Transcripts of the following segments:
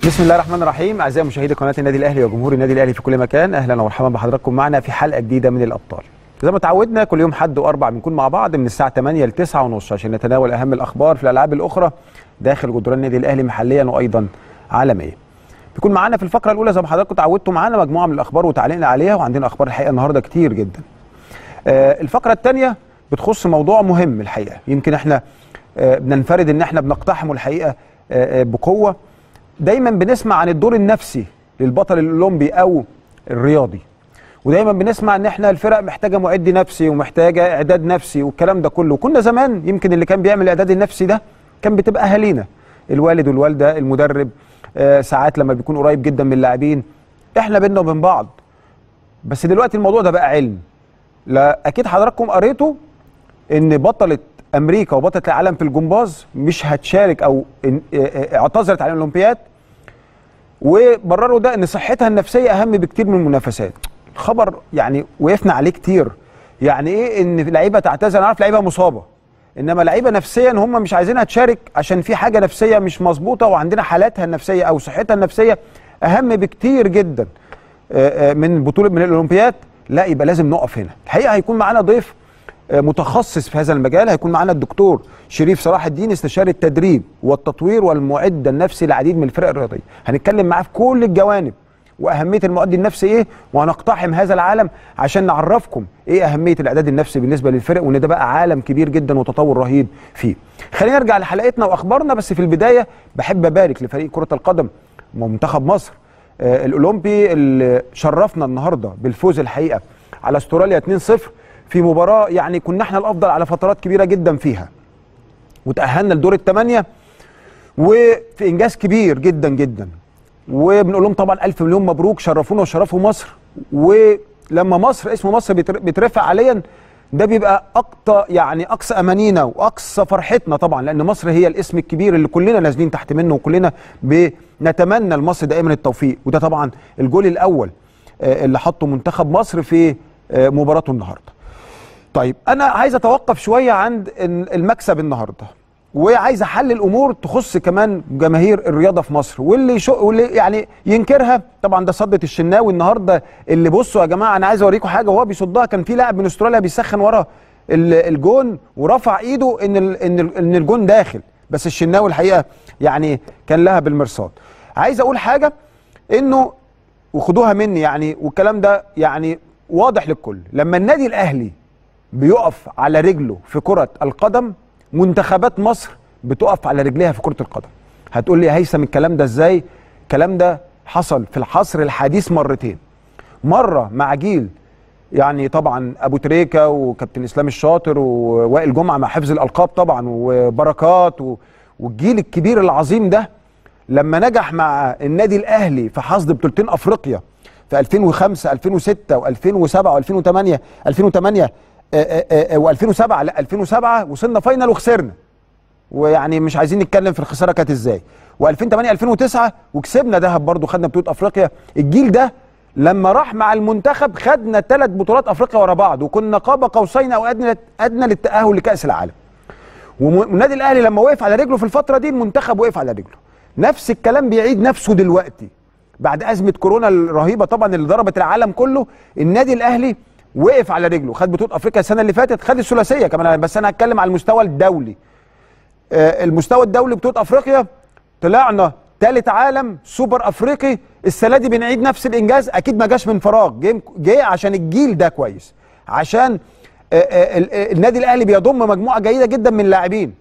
بسم الله الرحمن الرحيم اعزائي مشاهدي قناه النادي الاهلي وجمهور النادي الاهلي في كل مكان اهلا ومرحبا بحضراتكم معنا في حلقه جديده من الابطال زي ما تعودنا كل يوم حد واربع بنكون مع بعض من الساعه 8 ل 9 ونص عشان نتناول اهم الاخبار في الالعاب الاخرى داخل جدران النادي الاهلي محليا وايضا عالميا بيكون معانا في الفقره الاولى زي ما حضراتكم تعودتوا معانا مجموعه من الاخبار وتعليقنا عليها وعندنا اخبار الحقيقه النهارده كتير جدا آه الفقره الثانيه بتخص موضوع مهم الحقيقه يمكن احنا آه بننفرد ان احنا بنقتحمه الحقيقه آه آه بقوه دايما بنسمع عن الدور النفسي للبطل الاولمبي او الرياضي ودايما بنسمع ان احنا الفرق محتاجه معد نفسي ومحتاجه اعداد نفسي والكلام ده كله وكنا زمان يمكن اللي كان بيعمل الاعداد النفسي ده كان بتبقى اهالينا الوالد والوالده المدرب آه ساعات لما بيكون قريب جدا من اللاعبين احنا بينا وبين بعض بس دلوقتي الموضوع ده بقى علم لا اكيد حضراتكم قريتوا ان بطله امريكا وبطله العالم في الجمباز مش هتشارك او اعتذرت عن الاولمبياد وبرروا ده ان صحتها النفسيه اهم بكتير من المنافسات الخبر يعني وقفنا عليه كتير يعني ايه ان لعيبه تعتذر انا عارف لعيبه مصابه انما لعيبه نفسيا هم مش عايزينها تشارك عشان في حاجه نفسيه مش مظبوطه وعندنا حالاتها النفسيه او صحتها النفسيه اهم بكتير جدا من بطوله من الاولمبياد لا يبقى لازم نقف هنا الحقيقه هيكون معانا ضيف متخصص في هذا المجال هيكون معانا الدكتور شريف صلاح الدين استشاري التدريب والتطوير والمعد النفسي لعديد من الفرق الرياضيه هنتكلم معاه في كل الجوانب واهميه المعد النفسي ايه وهنقتحم هذا العالم عشان نعرفكم ايه اهميه الاعداد النفسي بالنسبه للفرق وان ده بقى عالم كبير جدا وتطور رهيب فيه خلينا نرجع لحلقتنا واخبارنا بس في البدايه بحب ابارك لفريق كره القدم ومنتخب مصر آه الاولمبي اللي شرفنا النهارده بالفوز الحقيقه على استراليا 2-0 في مباراة يعني كنا احنا الأفضل على فترات كبيرة جدا فيها وتأهلنا لدور الثمانية وفي إنجاز كبير جدا جدا وبنقول لهم طبعا ألف مليون مبروك شرفونا وشرفوا مصر ولما مصر اسم مصر بيترفع عليا ده بيبقى أقصى يعني أقصى أمانينا وأقصى فرحتنا طبعا لأن مصر هي الاسم الكبير اللي كلنا نازلين تحت منه وكلنا بنتمنى لمصر دائما التوفيق وده طبعا الجول الأول اللي حطه منتخب مصر في مباراته النهارده طيب انا عايز اتوقف شويه عند المكسب النهارده وعايز احلل امور تخص كمان جماهير الرياضه في مصر واللي شو واللي يعني ينكرها طبعا ده صدة الشناوي النهارده اللي بصوا يا جماعه انا عايز اوريكم حاجه وهو بيصدها كان في لاعب من استراليا بيسخن ورا الجون ورفع ايده ان ان ان الجون داخل بس الشناوي الحقيقه يعني كان لها بالمرصاد عايز اقول حاجه انه وخدوها مني يعني والكلام ده يعني واضح للكل لما النادي الاهلي بيقف على رجله في كرة القدم منتخبات مصر بتقف على رجليها في كرة القدم هتقول لي يا هيثم الكلام ده ازاي الكلام ده حصل في الحصر الحديث مرتين مرة مع جيل يعني طبعا ابو تريكة وكابتن اسلام الشاطر ووائل جمعة مع حفظ الالقاب طبعا وبركات والجيل الكبير العظيم ده لما نجح مع النادي الاهلي في حصد بطولتين افريقيا في 2005 2006 و2007 و2008 2008 و2007 لا 2007 وصلنا فاينل وخسرنا ويعني مش عايزين نتكلم في الخساره كانت ازاي و2008 2009 وكسبنا دهب برضو خدنا بطوله افريقيا الجيل ده لما راح مع المنتخب خدنا ثلاث بطولات افريقيا ورا بعض وكنا قاب قوسين او ادنى ادنى للتاهل لكاس العالم والنادي الاهلي لما وقف على رجله في الفتره دي المنتخب وقف على رجله نفس الكلام بيعيد نفسه دلوقتي بعد ازمه كورونا الرهيبه طبعا اللي ضربت العالم كله النادي الاهلي وقف على رجله خد بطوله افريقيا السنه اللي فاتت خد الثلاثيه كمان بس انا هتكلم على المستوى الدولي آه المستوى الدولي بطوله افريقيا طلعنا ثالث عالم سوبر افريقي السنه دي بنعيد نفس الانجاز اكيد ما جاش من فراغ جه عشان الجيل ده كويس عشان آه آه النادي الاهلي بيضم مجموعه جيده جدا من اللاعبين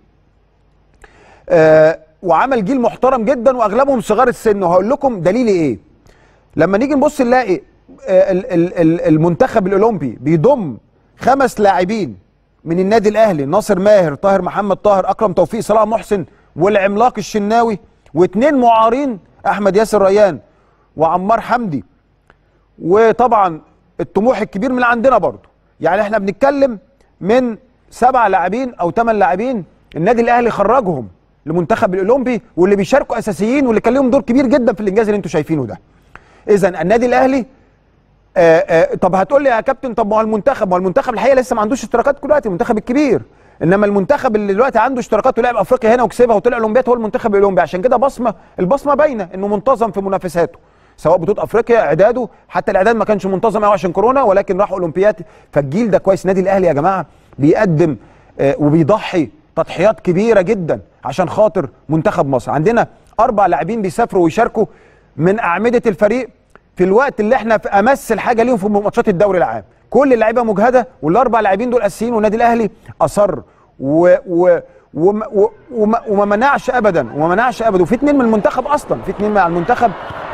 وعمل جيل محترم جدا واغلبهم صغار السن وهقول لكم دليلي ايه لما نيجي نبص نلاقي المنتخب الاولمبي بيضم خمس لاعبين من النادي الاهلي ناصر ماهر طاهر محمد طاهر اكرم توفيق صلاح محسن والعملاق الشناوي واثنين معارين احمد ياسر ريان وعمار حمدي وطبعا الطموح الكبير من عندنا برضه يعني احنا بنتكلم من سبع لاعبين او ثمان لاعبين النادي الاهلي خرجهم لمنتخب الاولمبي واللي بيشاركوا اساسيين واللي كان لهم دور كبير جدا في الانجاز اللي انتم شايفينه ده اذا النادي الاهلي آآ آآ طب هتقول لي يا كابتن طب ما هو المنتخب ما هو المنتخب الحقيقه لسه ما عندوش اشتراكات دلوقتي المنتخب الكبير انما المنتخب اللي دلوقتي عنده اشتراكات ولعب افريقيا هنا وكسبها وطلع اولمبياد هو المنتخب الاولمبي عشان كده بصمه البصمه باينه انه منتظم في منافساته سواء بطوله افريقيا اعداده حتى الاعداد ما كانش منتظم قوي عشان كورونا ولكن راح اولمبياد فالجيل ده كويس النادي الاهلي يا جماعه بيقدم آه، وبيضحي تضحيات كبيره جدا عشان خاطر منتخب مصر عندنا اربع لاعبين بيسافروا ويشاركوا من اعمده الفريق في الوقت اللي احنا في امس الحاجه ليهم في ماتشات الدوري العام كل اللعيبه مجهده والاربع لاعبين دول اساسيين والنادي الاهلي اصر و و وما, وما, وما منعش ابدا وما منعش ابدا وفي اثنين من المنتخب اصلا في اثنين مع المنتخب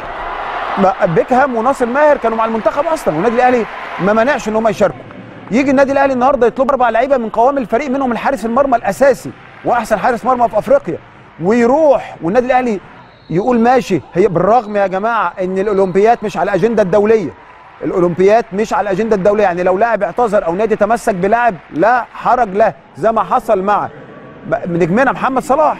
ما- بيكهام وناصر ماهر كانوا مع المنتخب اصلا والنادي الاهلي ما منعش ان هم يشاركوا يجي النادي الاهلي النهارده يطلب اربع لعيبه من قوام الفريق منهم الحارس المرمى الاساسي واحسن حارس مرمى في افريقيا ويروح والنادي الاهلي يقول ماشي هي بالرغم يا جماعه ان الاولمبيات مش على الاجنده الدوليه الاولمبيات مش على الاجنده الدوليه يعني لو لاعب اعتذر او نادي تمسك بلاعب لا حرج له زي ما حصل مع نجمنا محمد صلاح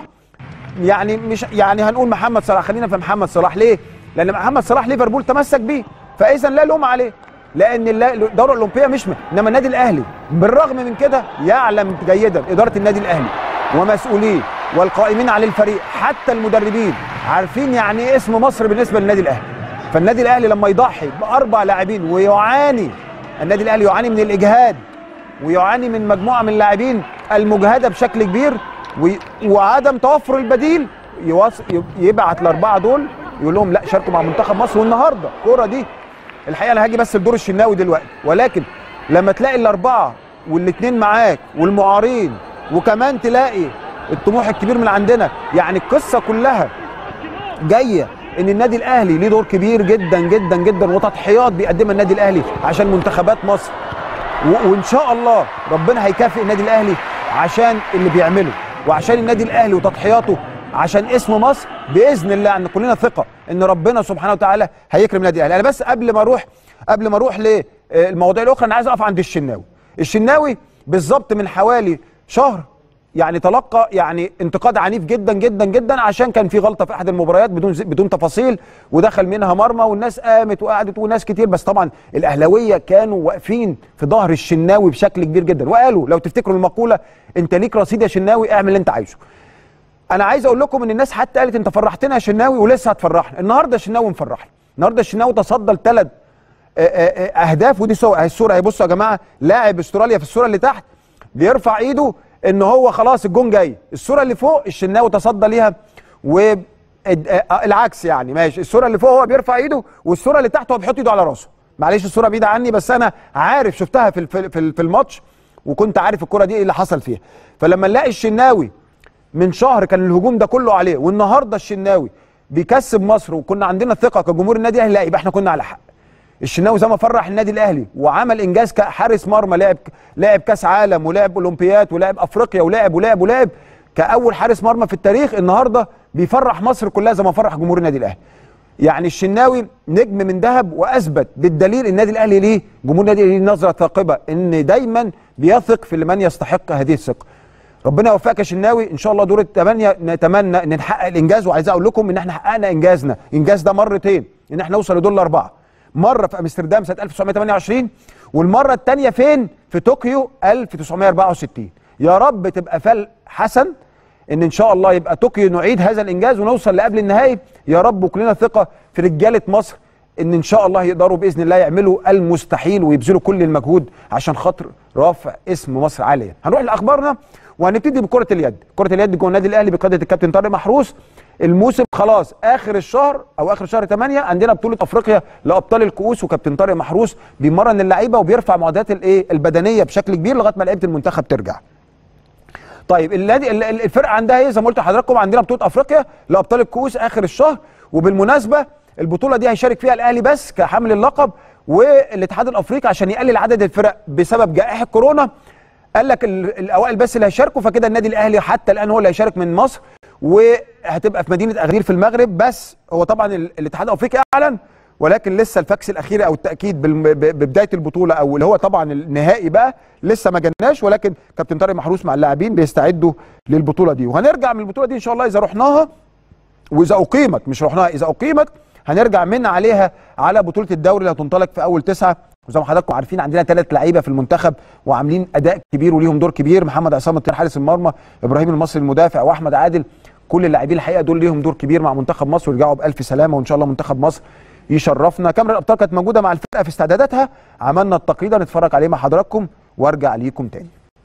يعني مش يعني هنقول محمد صلاح خلينا في محمد صلاح ليه؟ لان محمد صلاح ليفربول تمسك بيه فاذا لا لوم عليه لان اللا- الدوره الاولمبيه مش م... انما النادي الاهلي بالرغم من كده يعلم جيدا اداره النادي الاهلي ومسؤوليه والقائمين على الفريق حتى المدربين عارفين يعني ايه اسم مصر بالنسبه للنادي الاهلي فالنادي الاهلي لما يضحي باربع لاعبين ويعاني النادي الاهلي يعاني من الاجهاد ويعاني من مجموعه من اللاعبين المجهده بشكل كبير وي- وعدم توفر البديل يواص... ي- يبعت الاربعه دول يقول لهم لا شاركوا مع منتخب مصر والنهارده الكوره دي الحقيقه انا هاجي بس لدور الشناوي دلوقتي ولكن لما تلاقي الاربعه والاثنين معاك والمعارين وكمان تلاقي الطموح الكبير من عندنا يعني القصه كلها جايه ان النادي الاهلي ليه دور كبير جدا جدا جدا وتضحيات بيقدمها النادي الاهلي عشان منتخبات مصر و- وان شاء الله ربنا هيكافئ النادي الاهلي عشان اللي بيعمله وعشان النادي الاهلي وتضحياته عشان اسم مصر باذن الله ان كلنا ثقه ان ربنا سبحانه وتعالى هيكرم النادي الاهلي انا بس قبل ما اروح قبل ما اروح للمواضيع الاخرى انا عايز اقف عند الشناوي الشناوي بالظبط من حوالي شهر يعني تلقى يعني انتقاد عنيف جدا جدا جدا عشان كان في غلطه في احد المباريات بدون بدون تفاصيل ودخل منها مرمى والناس قامت وقعدت وناس كتير بس طبعا الاهلاويه كانوا واقفين في ظهر الشناوي بشكل كبير جدا وقالوا لو تفتكروا المقوله انت ليك رصيد يا شناوي اعمل اللي انت عايزه انا عايز اقول لكم ان الناس حتى قالت انت فرحتنا يا شناوي ولسه هتفرحنا النهارده الشناوي مفرحنا النهارده الشناوي تصدى لثلاث اهداف ودي صور اهي الصوره اهي بصوا يا جماعه لاعب استراليا في الصوره اللي تحت بيرفع ايده ان هو خلاص الجون جاي الصوره اللي فوق الشناوي تصدى ليها و اد- آه، العكس يعني ماشي الصوره اللي فوق هو بيرفع ايده والصوره اللي تحت هو بيحط ايده على راسه معلش الصوره بعيده عني بس انا عارف شفتها في الف- في ال- في الماتش وكنت عارف الكره دي ايه اللي حصل فيها فلما نلاقي الشناوي من شهر كان الهجوم ده كله عليه والنهارده الشناوي بيكسب مصر وكنا عندنا ثقه كجمهور النادي الاهلي لا يبقى احنا كنا على حق الشناوي زي ما فرح النادي الاهلي وعمل انجاز كحارس مرمى لعب لعب كاس عالم ولعب اولمبيات ولعب افريقيا ولعب ولعب ولعب كاول حارس مرمى في التاريخ النهارده بيفرح مصر كلها زي ما فرح جمهور النادي الاهلي يعني الشناوي نجم من ذهب واثبت بالدليل النادي الاهلي ليه جمهور النادي الاهلي ليه نظره ثاقبه ان دايما بيثق في من يستحق هذه الثقه ربنا يوفقك يا شناوي ان شاء الله دور الثمانيه نتمنى ان نحقق الانجاز وعايز اقول لكم ان احنا حققنا انجازنا الانجاز ده مرتين ان احنا نوصل لدور الاربعه مره في امستردام سنه 1928 والمره الثانيه فين في طوكيو 1964 يا رب تبقى فال حسن ان ان شاء الله يبقى طوكيو نعيد هذا الانجاز ونوصل لقبل النهائي يا رب وكلنا ثقه في رجاله مصر ان ان شاء الله يقدروا باذن الله يعملوا المستحيل ويبذلوا كل المجهود عشان خاطر رافع اسم مصر عاليا هنروح لاخبارنا وهنبتدي بكره اليد كره اليد جوه النادي الاهلي بقياده الكابتن طارق محروس الموسم خلاص اخر الشهر او اخر شهر 8 عندنا بطوله افريقيا لابطال الكؤوس وكابتن طارق محروس بيمرن اللعيبه وبيرفع معدلات الايه البدنيه بشكل كبير لغايه ما لعيبه المنتخب ترجع طيب النادي ال- ال- الفرقه عندها ايه زي ما قلت لحضراتكم عندنا بطوله افريقيا لابطال الكؤوس اخر الشهر وبالمناسبه البطوله دي هيشارك فيها الاهلي بس كحامل اللقب والاتحاد الافريقي عشان يقلل عدد الفرق بسبب جائحه كورونا قال لك ال- الاوائل بس اللي هيشاركوا فكده النادي الاهلي حتى الان هو اللي هيشارك من مصر وهتبقى في مدينه اغدير في المغرب بس هو طبعا ال- الاتحاد الافريقي اعلن ولكن لسه الفاكس الاخير او التاكيد بالم- ب- ببدايه البطوله او اللي هو طبعا النهائي بقى لسه ما جالناش ولكن كابتن طارق محروس مع اللاعبين بيستعدوا للبطوله دي وهنرجع من البطوله دي ان شاء الله اذا رحناها واذا اقيمت مش رحناها اذا اقيمت هنرجع من عليها على بطوله الدوري اللي هتنطلق في اول 9 وزي ما حضراتكم عارفين عندنا ثلاث لعيبه في المنتخب وعاملين اداء كبير وليهم دور كبير محمد عصام الطير حارس المرمى ابراهيم المصري المدافع واحمد عادل كل اللاعبين الحقيقه دول ليهم دور كبير مع منتخب مصر ويرجعوا بالف سلامه وان شاء الله منتخب مصر يشرفنا كاميرا الابطال كانت موجوده مع الفرقه في استعداداتها عملنا التقرير ده نتفرج عليه مع حضراتكم وارجع ليكم تاني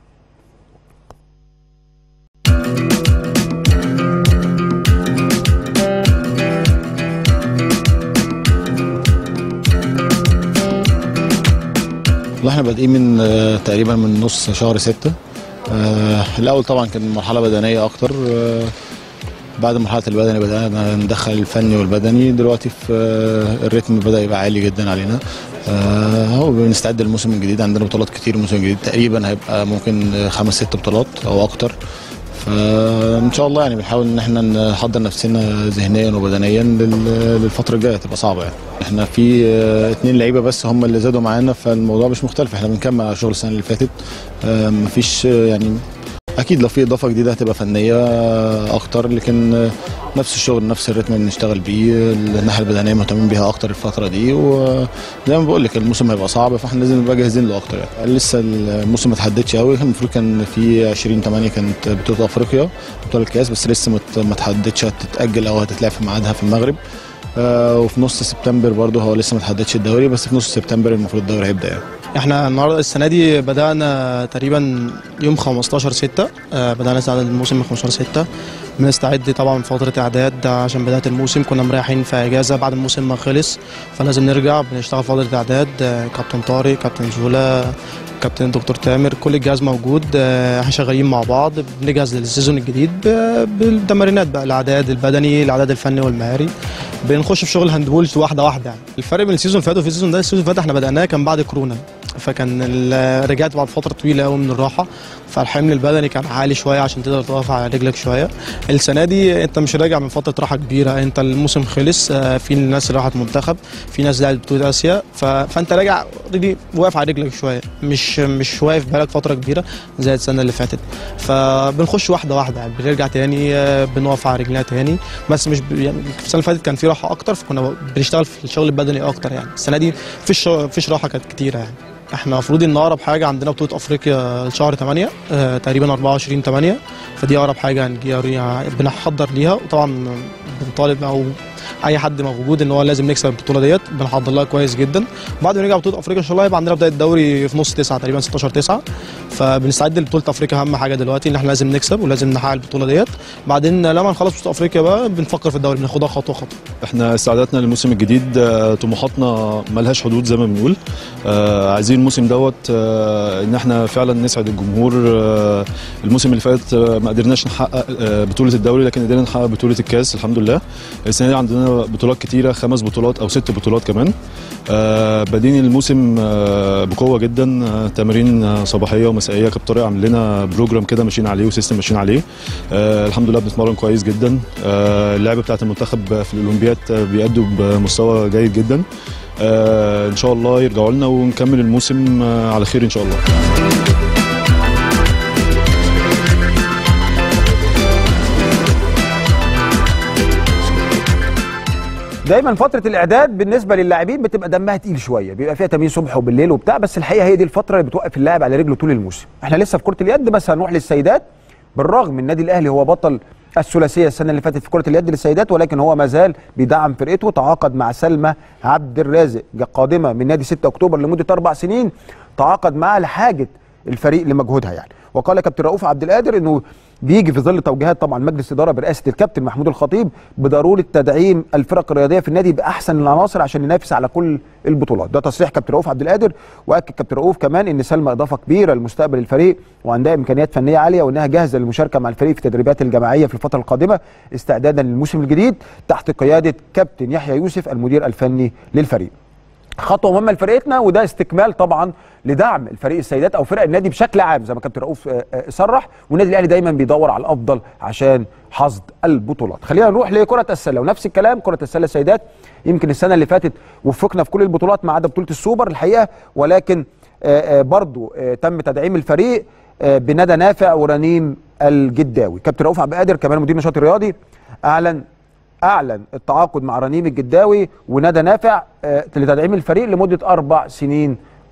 والله احنا بادئين من آه، تقريبا من نص شهر ستة آه، الاول طبعا كان مرحله بدنيه اكتر آه، بعد مرحله البدني بدانا ندخل الفني والبدني دلوقتي في آه، الريتم بدا يبقى عالي جدا علينا آه، اهو بنستعد للموسم الجديد عندنا بطولات كتير الموسم الجديد تقريبا هيبقى ممكن آه، خمس ست بطولات او اكتر فان شاء الله يعني بنحاول ان احنا نحضر نفسنا ذهنيا وبدنيا لل- للفتره الجايه تبقى صعبه يعني احنا في آه، اتنين لعيبه بس هم اللي زادوا معانا فالموضوع مش مختلف احنا بنكمل على شغل السنه اللي فاتت آه، مفيش آه، يعني اكيد لو في اضافه جديده هتبقى فنيه آه، اكتر لكن آه، نفس الشغل نفس الريتم اللي بنشتغل بيه الناحيه البدنيه مهتمين بيها اكتر الفتره دي وزي ما بقول لك الموسم هيبقى صعب فاحنا لازم نبقى جاهزين له اكتر يعني لسه الموسم ما اتحددش قوي كان المفروض كان في 20 8 كانت بطوله افريقيا بطوله الكاس بس لسه ما ات- ما اتحددش هتتاجل او هتتلعب في ميعادها في المغرب آه، وفي نص سبتمبر برضه هو لسه ما اتحددش الدوري بس في نص سبتمبر المفروض الدوري هيبدا يعني احنا النهارده السنه دي بدانا تقريبا يوم 15 6 بدانا نستعد الموسم من 15 6 بنستعد طبعا فتره اعداد عشان بدايه الموسم كنا مريحين في اجازه بعد الموسم ما خلص فلازم نرجع بنشتغل فتره اعداد آه، كابتن طارق كابتن زولا كابتن دكتور تامر كل الجهاز موجود آه، احنا شغالين مع بعض بنجهز للسيزون الجديد ب- بالتمرينات بقى الاعداد البدني الاعداد الفني والمهاري بنخش في شغل الهاندبول واحده واحده يعني الفرق بين السيزون اللي فات والسيزون ده السيزون اللي فات احنا بدأناه كان بعد كورونا فكان ال- رجعت بعد فتره طويله قوي من الراحه فالحمل البدني كان عالي شويه عشان تقدر تقف على رجلك شويه السنه دي انت مش راجع من فتره راحه كبيره انت الموسم خلص آه، في ناس راحت منتخب في ناس لعبت بطوله اسيا ف... فانت راجع رجلي واقف على رجلك شويه مش مش واقف بقالك فتره كبيره زي السنه اللي فاتت فبنخش واحده واحده يعني بنرجع تاني آه، بنقف على رجلنا تاني بس مش ب... يعني السنه اللي فاتت كان في راحه اكتر فكنا بنشتغل في الشغل البدني اكتر يعني السنه دي فيش فيش راحه كانت كتيره يعني احنا المفروض ان اقرب حاجه عندنا بطوله افريقيا شهر 8 آه تقريبا 24 8 فدي اقرب حاجه هنجي يعني بنحضر ليها وطبعا بنطالب او اي حد موجود ان هو لازم نكسب البطوله ديت بنحضر لها كويس جدا بعد ما نرجع بطوله افريقيا ان شاء الله يبقى عندنا بدايه الدوري في نص 9 تقريبا 16 9 فبنستعد لبطوله افريقيا اهم حاجه دلوقتي ان احنا لازم نكسب ولازم نحقق البطوله ديت بعدين لما نخلص بطوله افريقيا بقى بنفكر في الدوري بناخدها خطوه خطوه احنا استعدادنا للموسم الجديد آه، طموحاتنا ملهاش حدود زي ما بنقول آه، عايزين الموسم دوت آه، ان احنا فعلا نسعد الجمهور آه، الموسم اللي فات آه، ما قدرناش نحقق آه، بطولة الدوري لكن قدرنا نحقق بطولة الكاس الحمد لله السنة دي عندنا بطولات كتيرة خمس بطولات او ست بطولات كمان آه، بادئين الموسم آه، بقوة جدا آه، تمارين آه، صباحية ومسائية كابتن طارق عامل لنا بروجرام كده ماشيين عليه وسيستم ماشيين عليه آه، الحمد لله بنتمرن كويس جدا آه، اللعيبه بتاعت المنتخب في الاولمبياد آه، بيأدوا بمستوى جيد جدا آه، ان شاء الله يرجعوا لنا ونكمل الموسم آه، على خير ان شاء الله دايما فتره الاعداد بالنسبه للاعبين بتبقى دمها تقيل شويه بيبقى فيها تمرين صبح وبالليل وبتاع بس الحقيقه هي دي الفتره اللي بتوقف اللاعب على رجله طول الموسم احنا لسه في كره اليد بس هنروح للسيدات بالرغم النادي الاهلي هو بطل الثلاثيه السنه اللي فاتت في كره اليد للسيدات ولكن هو ما زال بيدعم فرقته تعاقد مع سلمى عبد الرازق قادمه من نادي 6 اكتوبر لمده اربع سنين تعاقد معها لحاجه الفريق لمجهودها يعني وقال كابتن رؤوف عبد القادر انه بيجي في ظل توجيهات طبعا مجلس اداره برئاسه الكابتن محمود الخطيب بضروره تدعيم الفرق الرياضيه في النادي باحسن العناصر عشان ينافس على كل البطولات ده تصريح كابتن رؤوف عبد القادر واكد كابتن رؤوف كمان ان سلمى اضافه كبيره لمستقبل الفريق وعندها امكانيات فنيه عاليه وانها جاهزه للمشاركه مع الفريق في التدريبات الجماعيه في الفتره القادمه استعدادا للموسم الجديد تحت قياده كابتن يحيى يوسف المدير الفني للفريق خطوه مهمه لفرقتنا وده استكمال طبعا لدعم الفريق السيدات او فرق النادي بشكل عام زي ما كابتن رؤوف آه، آه، صرح والنادي الاهلي دايما بيدور على الافضل عشان حصد البطولات خلينا نروح لكره السله ونفس الكلام كره السله السيدات يمكن السنه اللي فاتت وفقنا في كل البطولات ما عدا بطوله السوبر الحقيقه ولكن آه، آه، برضو آه، تم تدعيم الفريق آه، بندى نافع ورنيم الجداوي كابتن رؤوف عبد القادر كمان مدير النشاط الرياضي اعلن اعلن التعاقد مع رنيم الجداوي وندى نافع آه، لتدعيم الفريق لمده اربع سنين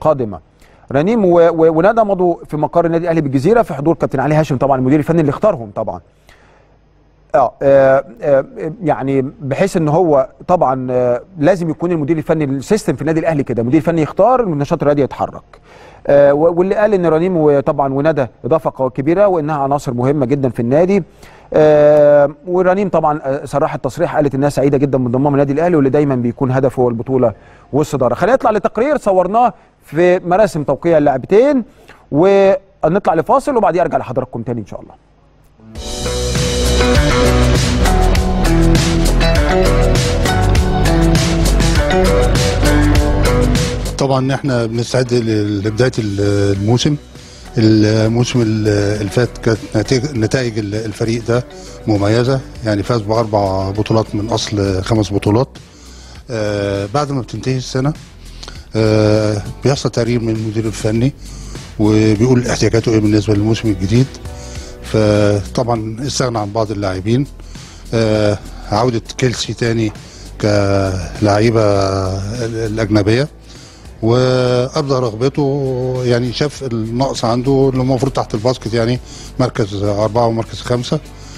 القادمه رنيم و- و- وندى مضوا في مقر النادي الاهلي بالجزيره في حضور كابتن علي هاشم طبعا المدير الفني اللي اختارهم طبعا اه آه، آه، يعني بحيث ان هو طبعا آه، لازم يكون المدير الفني السيستم في النادي الاهلي كده المدير الفني يختار والنشاط الرياضي يتحرك آه، و- واللي قال ان رنيم وطبعا وندى اضافه قوية كبيره وانها عناصر مهمه جدا في النادي آه، ورنيم طبعا آه، صرحت تصريح قالت انها سعيده جدا بانضمام النادي الاهلي واللي دايما بيكون هدفه هو البطوله والصداره خلينا نطلع لتقرير صورناه في مراسم توقيع اللاعبتين ونطلع لفاصل وبعدين ارجع لحضراتكم تاني ان شاء الله طبعا احنا بنستعد ل- لبدايه ال- الموسم الموسم ال- اللي فات كانت نتائج- نتائج ال- الفريق ده مميزه يعني فاز باربع بطولات من اصل خمس بطولات آه بعد ما بتنتهي السنه آه بيحصل تقرير من المدير الفني وبيقول احتياجاته ايه بالنسبه للموسم الجديد فطبعا استغنى عن بعض اللاعبين آه عوده كيلسي تاني كلاعيبه الاجنبيه وابدى رغبته يعني شاف النقص عنده اللي المفروض تحت الباسكت يعني مركز اربعه ومركز خمسه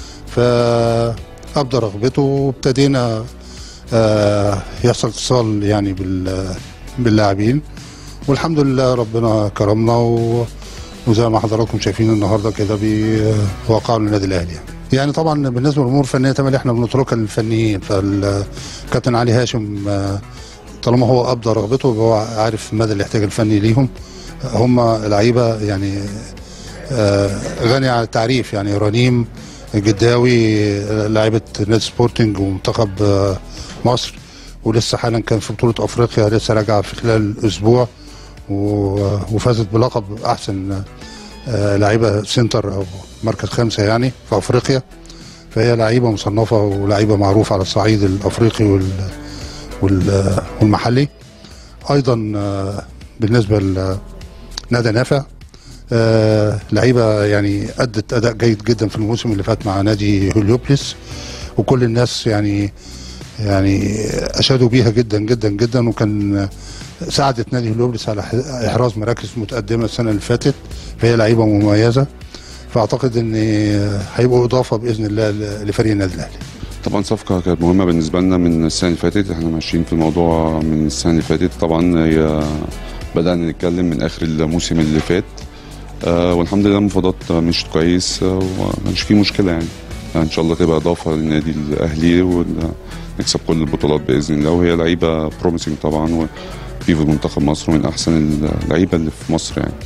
فابدى رغبته وابتدينا آه، يحصل اتصال يعني بال- باللاعبين والحمد لله ربنا كرمنا و وزي ما حضراتكم شايفين النهارده كده بيوقعوا للنادي الاهلي يعني. يعني طبعا بالنسبه للامور الفنيه تمام احنا بنتركها للفنيين فالكابتن علي هاشم آه، طالما هو ابدى رغبته يبقى هو عارف مدى الاحتياج الفني ليهم هم لعيبه يعني آه، غني عن التعريف يعني رنيم جداوي آه، لاعيبه نادي سبورتنج ومنتخب آه، مصر ولسه حالا كان في بطوله افريقيا لسه راجعه في خلال اسبوع و- وفازت بلقب احسن آه، لعيبه سنتر او مركز خمسه يعني في افريقيا فهي لعيبه مصنفه ولعيبه معروفه على الصعيد الافريقي وال وال- والمحلي ايضا آه، بالنسبه لندى نافع آه، لعيبه يعني ادت اداء جيد جدا في الموسم اللي فات مع نادي هوليوبلس وكل الناس يعني يعني اشادوا بيها جدا جدا جدا وكان ساعدت نادي هوليوبلس على ح- احراز مراكز متقدمه السنه اللي فاتت فهي لعيبه مميزه فاعتقد ان هيبقوا اضافه باذن الله ل- لفريق النادي الاهلي طبعا صفقة كانت مهمة بالنسبة لنا من السنة اللي فاتت احنا ماشيين في الموضوع من السنة اللي فاتت طبعا هي بدأنا نتكلم من آخر الموسم اللي فات آه والحمد لله المفاوضات مشت كويس آه وما كانش في مشكلة يعني ان شاء الله تبقى اضافه للنادي الاهلي ونكسب كل البطولات باذن الله وهي لعيبه بروميسنج طبعا وفي منتخب مصر من احسن اللعيبه اللي في مصر يعني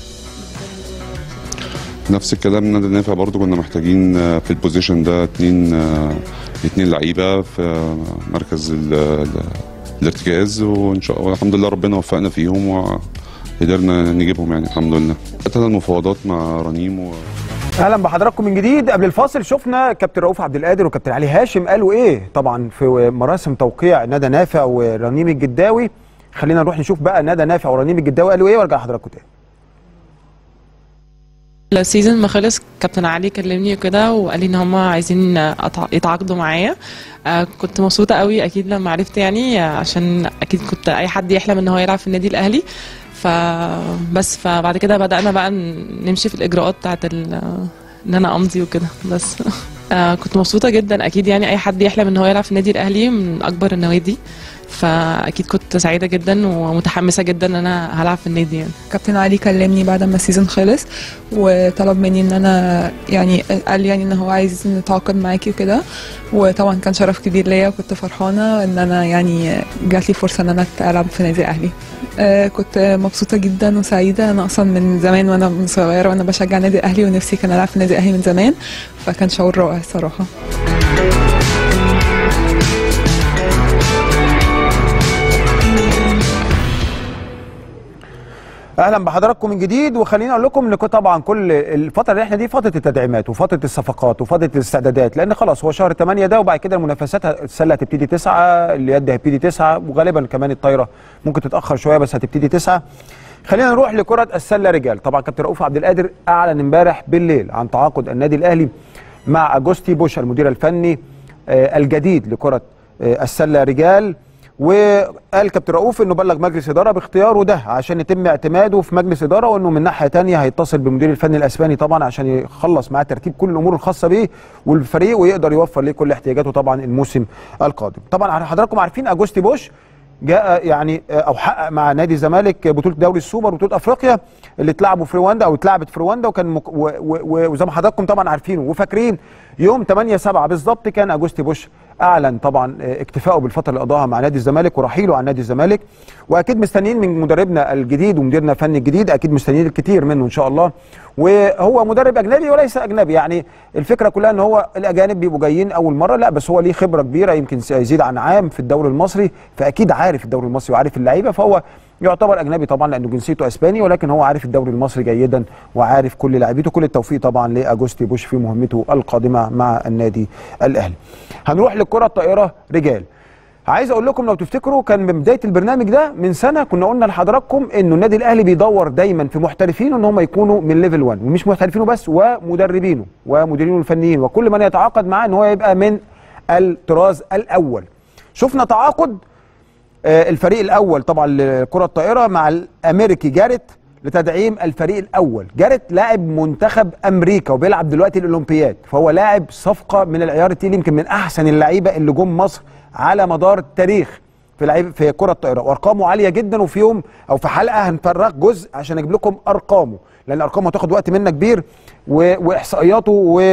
نفس الكلام نادي النافع برضو كنا محتاجين في البوزيشن ده اتنين اتنين لعيبه في مركز ال- ال- الارتكاز وان شاء الله الحمد لله ربنا وفقنا فيهم وقدرنا نجيبهم يعني الحمد لله ابتدى المفاوضات مع رنيم و... اهلا بحضراتكم من جديد قبل الفاصل شفنا كابتن رؤوف عبد القادر وكابتن علي هاشم قالوا ايه طبعا في مراسم توقيع ندى نافع ورنيم الجداوي خلينا نروح نشوف بقى ندى نافع ورنيم الجداوي قالوا ايه وارجع لحضراتكم تاني السيزون ما خلص كابتن علي كلمني وكده وقال لي ان هم عايزين أتع- يتعاقدوا معايا آه، كنت مبسوطه قوي اكيد لما عرفت يعني آه، عشان اكيد كنت اي حد يحلم ان هو يلعب في النادي الاهلي فبس فبعد كده بدانا بقى ن- نمشي في الاجراءات بتاعت ال- ان انا امضي وكده بس آه، كنت مبسوطه جدا اكيد يعني اي حد يحلم ان هو يلعب في النادي الاهلي من اكبر النوادي فاكيد كنت سعيده جدا ومتحمسه جدا ان انا هلعب في النادي يعني كابتن علي كلمني بعد ما السيزون خلص وطلب مني ان انا يعني قال لي يعني ان هو عايز نتعاقد معاكي وكده وطبعا كان شرف كبير ليا وكنت فرحانه ان انا يعني جات لي فرصه ان انا العب في نادي الاهلي آه، كنت مبسوطه جدا وسعيده انا اصلا من زمان وانا من صغيره وانا بشجع نادي الاهلي ونفسي كان العب في نادي الاهلي من زمان فكان شعور رائع الصراحه اهلا بحضراتكم من جديد وخليني اقول لكم ان كو- طبعا كل الفتره اللي احنا دي فتره التدعيمات وفتره الصفقات وفتره الاستعدادات لان خلاص هو شهر 8 ده وبعد كده المنافسات ه- السله هتبتدي 9 اليد هتبتدي 9 وغالبا كمان الطايره ممكن تتاخر شويه بس هتبتدي 9 خلينا نروح لكره السله رجال طبعا كابتن رؤوف عبد القادر اعلن امبارح بالليل عن تعاقد النادي الاهلي مع اجوستي بوش المدير الفني آه، الجديد لكره آه، السله رجال وقال كابتن رؤوف انه بلغ مجلس اداره باختياره ده عشان يتم اعتماده في مجلس اداره وانه من ناحيه تانية هيتصل بالمدير الفني الاسباني طبعا عشان يخلص معاه ترتيب كل الامور الخاصه بيه والفريق ويقدر يوفر ليه كل احتياجاته طبعا الموسم القادم. طبعا حضراتكم عارفين اجوستي بوش جاء يعني او حقق مع نادي الزمالك بطوله دوري السوبر وبطوله افريقيا اللي اتلعبوا في رواندا او اتلعبت في رواندا وكان مك... و... و... وزي ما حضراتكم طبعا عارفين وفاكرين يوم 8 7 بالظبط كان اجوستي بوش اعلن طبعا اكتفائه بالفتره اللي قضاها مع نادي الزمالك ورحيله عن نادي الزمالك واكيد مستنيين من مدربنا الجديد ومديرنا الفني الجديد اكيد مستنيين الكثير منه ان شاء الله وهو مدرب اجنبي وليس اجنبي يعني الفكره كلها ان هو الاجانب بيبقوا جايين اول مره لا بس هو ليه خبره كبيره يمكن يزيد عن عام في الدوري المصري فاكيد عارف الدوري المصري وعارف اللعيبه فهو يعتبر اجنبي طبعا لانه جنسيته اسباني ولكن هو عارف الدوري المصري جيدا وعارف كل لاعبيته كل التوفيق طبعا لاجوستي بوش في مهمته القادمه مع النادي الاهلي. هنروح للكره الطائره رجال. عايز اقول لكم لو تفتكروا كان من بدايه البرنامج ده من سنه كنا قلنا لحضراتكم انه النادي الاهلي بيدور دايما في محترفين ان هم يكونوا من ليفل 1 ومش محترفينه بس ومدربينه ومديرينه الفنيين وكل من يتعاقد معاه ان هو يبقى من الطراز الاول. شفنا تعاقد الفريق الاول طبعا لكره الطائره مع الامريكي جاريت لتدعيم الفريق الاول جاريت لاعب منتخب امريكا وبيلعب دلوقتي الاولمبياد فهو لاعب صفقه من العيار التقيل يمكن من احسن اللعيبه اللي جم مصر على مدار التاريخ في لعيب في كره الطائره وارقامه عاليه جدا وفي يوم او في حلقه هنفرغ جزء عشان اجيب لكم ارقامه لان ارقامه هتاخد وقت منا كبير واحصائياته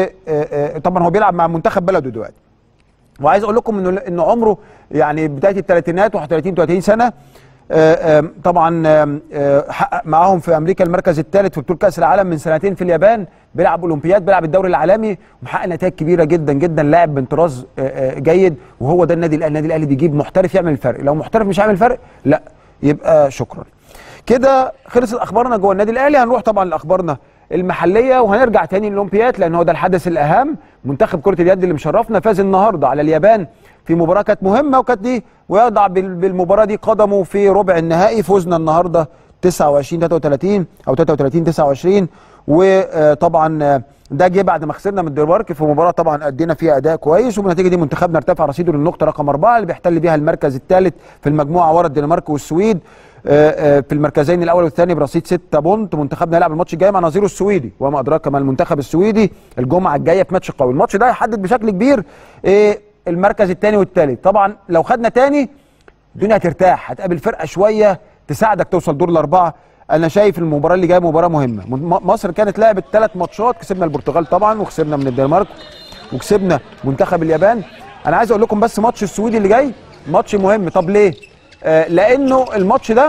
وطبعا هو بيلعب مع منتخب بلده دلوقتي وعايز اقول لكم انه انه عمره يعني بدايه الثلاثينات 31 30 سنه آآ آآ طبعا آآ حقق معاهم في امريكا المركز الثالث في بطوله كاس العالم من سنتين في اليابان بيلعب اولمبياد بيلعب الدوري العالمي ومحقق نتائج كبيره جدا جدا لاعب من طراز جيد وهو ده النادي الاهلي النادي الاهلي بيجيب محترف يعمل الفرق لو محترف مش هيعمل فرق لا يبقى شكرا كده خلصت اخبارنا جوه النادي الاهلي هنروح طبعا لاخبارنا المحليه وهنرجع تاني للاولمبياد لان هو ده الحدث الاهم منتخب كره اليد اللي مشرفنا فاز النهارده على اليابان في مباراه كانت مهمه وكانت دي ويضع بالمباراه دي قدمه في ربع النهائي فوزنا النهارده 29 33 او 33 29 وطبعا ده جه بعد ما خسرنا من الدنمارك في مباراه طبعا ادينا فيها اداء كويس وبالنتيجه دي منتخبنا ارتفع رصيده للنقطه رقم اربعه اللي بيحتل بيها المركز الثالث في المجموعه ورا الدنمارك والسويد في المركزين الاول والثاني برصيد 6 بونت منتخبنا هيلعب الماتش الجاي مع نظيره السويدي وما ادراك ما المنتخب السويدي الجمعه الجايه في ماتش قوي الماتش ده هيحدد بشكل كبير المركز الثاني والثالث طبعا لو خدنا ثاني الدنيا هترتاح هتقابل فرقه شويه تساعدك توصل دور الاربعه انا شايف المباراه اللي جايه مباراه مهمه مصر كانت لعبت ثلاث ماتشات كسبنا البرتغال طبعا وخسرنا من الدنمارك وكسبنا منتخب اليابان انا عايز اقول لكم بس ماتش السويدي اللي جاي ماتش مهم طب ليه آه لانه الماتش ده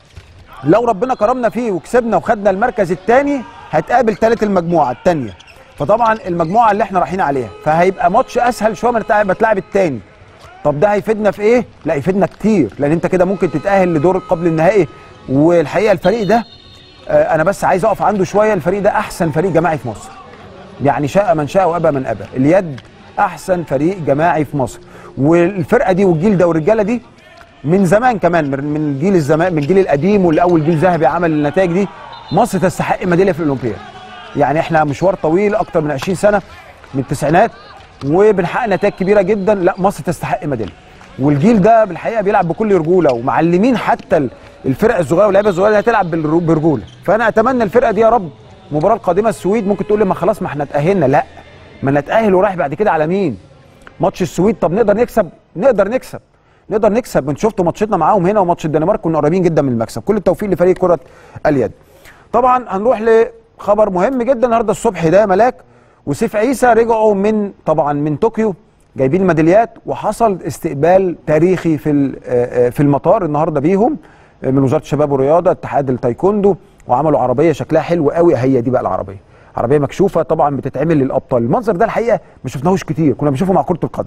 لو ربنا كرمنا فيه وكسبنا وخدنا المركز الثاني هتقابل ثالث المجموعه الثانيه فطبعا المجموعه اللي احنا رايحين عليها فهيبقى ماتش اسهل شويه ما تلعب الثاني طب ده هيفيدنا في ايه لا يفيدنا كتير لان انت كده ممكن تتاهل لدور قبل النهائي والحقيقه الفريق ده آه انا بس عايز اقف عنده شويه الفريق ده احسن فريق جماعي في مصر يعني شاء من شاء وابى من ابى اليد احسن فريق جماعي في مصر والفرقه دي والجيل ده والرجاله دي من زمان كمان من جيل الزمان من الجيل القديم واللي اول جيل ذهبي عمل النتائج دي مصر تستحق ميداليه في الاولمبياد يعني احنا مشوار طويل اكتر من 20 سنه من التسعينات وبنحقق نتائج كبيره جدا لا مصر تستحق ميداليه والجيل ده بالحقيقه بيلعب بكل رجوله ومعلمين حتى الفرق الصغيره واللعيبه الصغيره دي هتلعب برجوله فانا اتمنى الفرقه دي يا رب المباراه القادمه السويد ممكن تقول لي ما خلاص ما احنا اتاهلنا لا ما نتاهل ورايح بعد كده على مين ماتش السويد طب نقدر نكسب نقدر نكسب نقدر نكسب انتوا شفتوا ماتشتنا معاهم هنا وماتش الدنمارك كنا قريبين جدا من المكسب كل التوفيق لفريق كره اليد طبعا هنروح لخبر مهم جدا النهارده الصبح ده ملاك وسيف عيسى رجعوا من طبعا من طوكيو جايبين الميداليات وحصل استقبال تاريخي في في المطار النهارده بيهم من وزاره الشباب والرياضه اتحاد التايكوندو وعملوا عربيه شكلها حلو قوي هي دي بقى العربيه عربيه مكشوفه طبعا بتتعمل للابطال المنظر ده الحقيقه ما شفناهوش كتير كنا بنشوفه مع كره القدم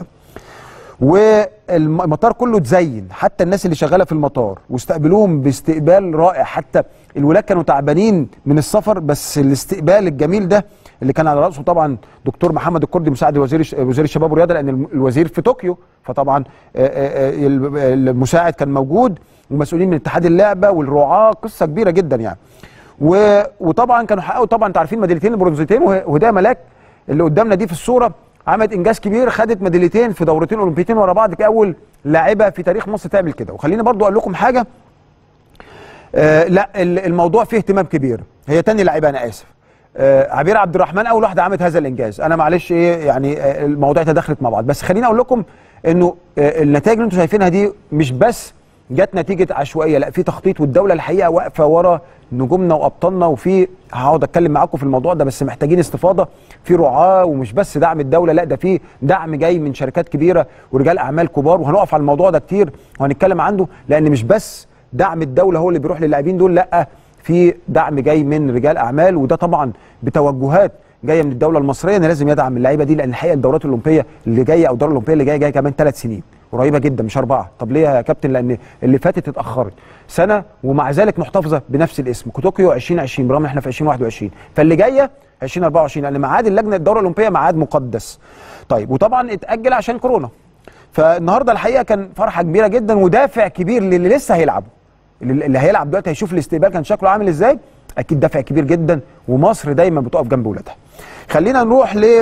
والمطار كله اتزين حتى الناس اللي شغاله في المطار واستقبلوهم باستقبال رائع حتى الولاد كانوا تعبانين من السفر بس الاستقبال الجميل ده اللي كان على راسه طبعا دكتور محمد الكردي مساعد وزير وزير الشباب والرياضه لان الوزير في طوكيو فطبعا المساعد كان موجود ومسؤولين من اتحاد اللعبه والرعاه قصه كبيره جدا يعني وطبعا كانوا حققوا طبعا انتوا عارفين ميداليتين البرونزيتين وهدايا ملاك اللي قدامنا دي في الصوره عملت انجاز كبير خدت ميداليتين في دورتين اولمبيتين ورا بعض كاول لاعبه في تاريخ مصر تعمل كده وخليني برضو اقول لكم حاجه آه لا ال- الموضوع فيه اهتمام كبير هي تاني لاعبه انا اسف آه عبير عبد الرحمن اول واحده عملت هذا الانجاز انا معلش ايه يعني آه المواضيع تدخلت مع بعض بس خليني اقول لكم انه آه النتائج اللي انتم شايفينها دي مش بس جت نتيجه عشوائيه لا في تخطيط والدوله الحقيقه واقفه ورا نجومنا وابطالنا وفي هقعد اتكلم معاكم في الموضوع ده بس محتاجين استفاضه في رعاه ومش بس دعم الدوله لا ده في دعم جاي من شركات كبيره ورجال اعمال كبار وهنقف على الموضوع ده كتير وهنتكلم عنه لان مش بس دعم الدوله هو اللي بيروح للاعبين دول لا في دعم جاي من رجال اعمال وده طبعا بتوجهات جايه من الدوله المصريه ان لازم يدعم اللعيبه دي لان الحقيقه الدورات الاولمبيه اللي جايه او الدوره الاولمبيه اللي جايه جايه كمان ثلاث سنين قريبه جدا مش اربعه طب ليه يا كابتن لان اللي فاتت اتاخرت سنه ومع ذلك محتفظه بنفس الاسم طوكيو 2020 برغم ان احنا في 2021 فاللي جايه 2024 لان ميعاد اللجنه الدوره الاولمبيه ميعاد مقدس طيب وطبعا اتاجل عشان كورونا فالنهارده الحقيقه كان فرحه كبيره جدا ودافع كبير للي لسه هيلعبوا اللي اللي هيلعب دلوقتي هيشوف الاستقبال كان شكله عامل ازاي اكيد دافع كبير جدا ومصر دايما بتقف جنب ولادها خلينا نروح ل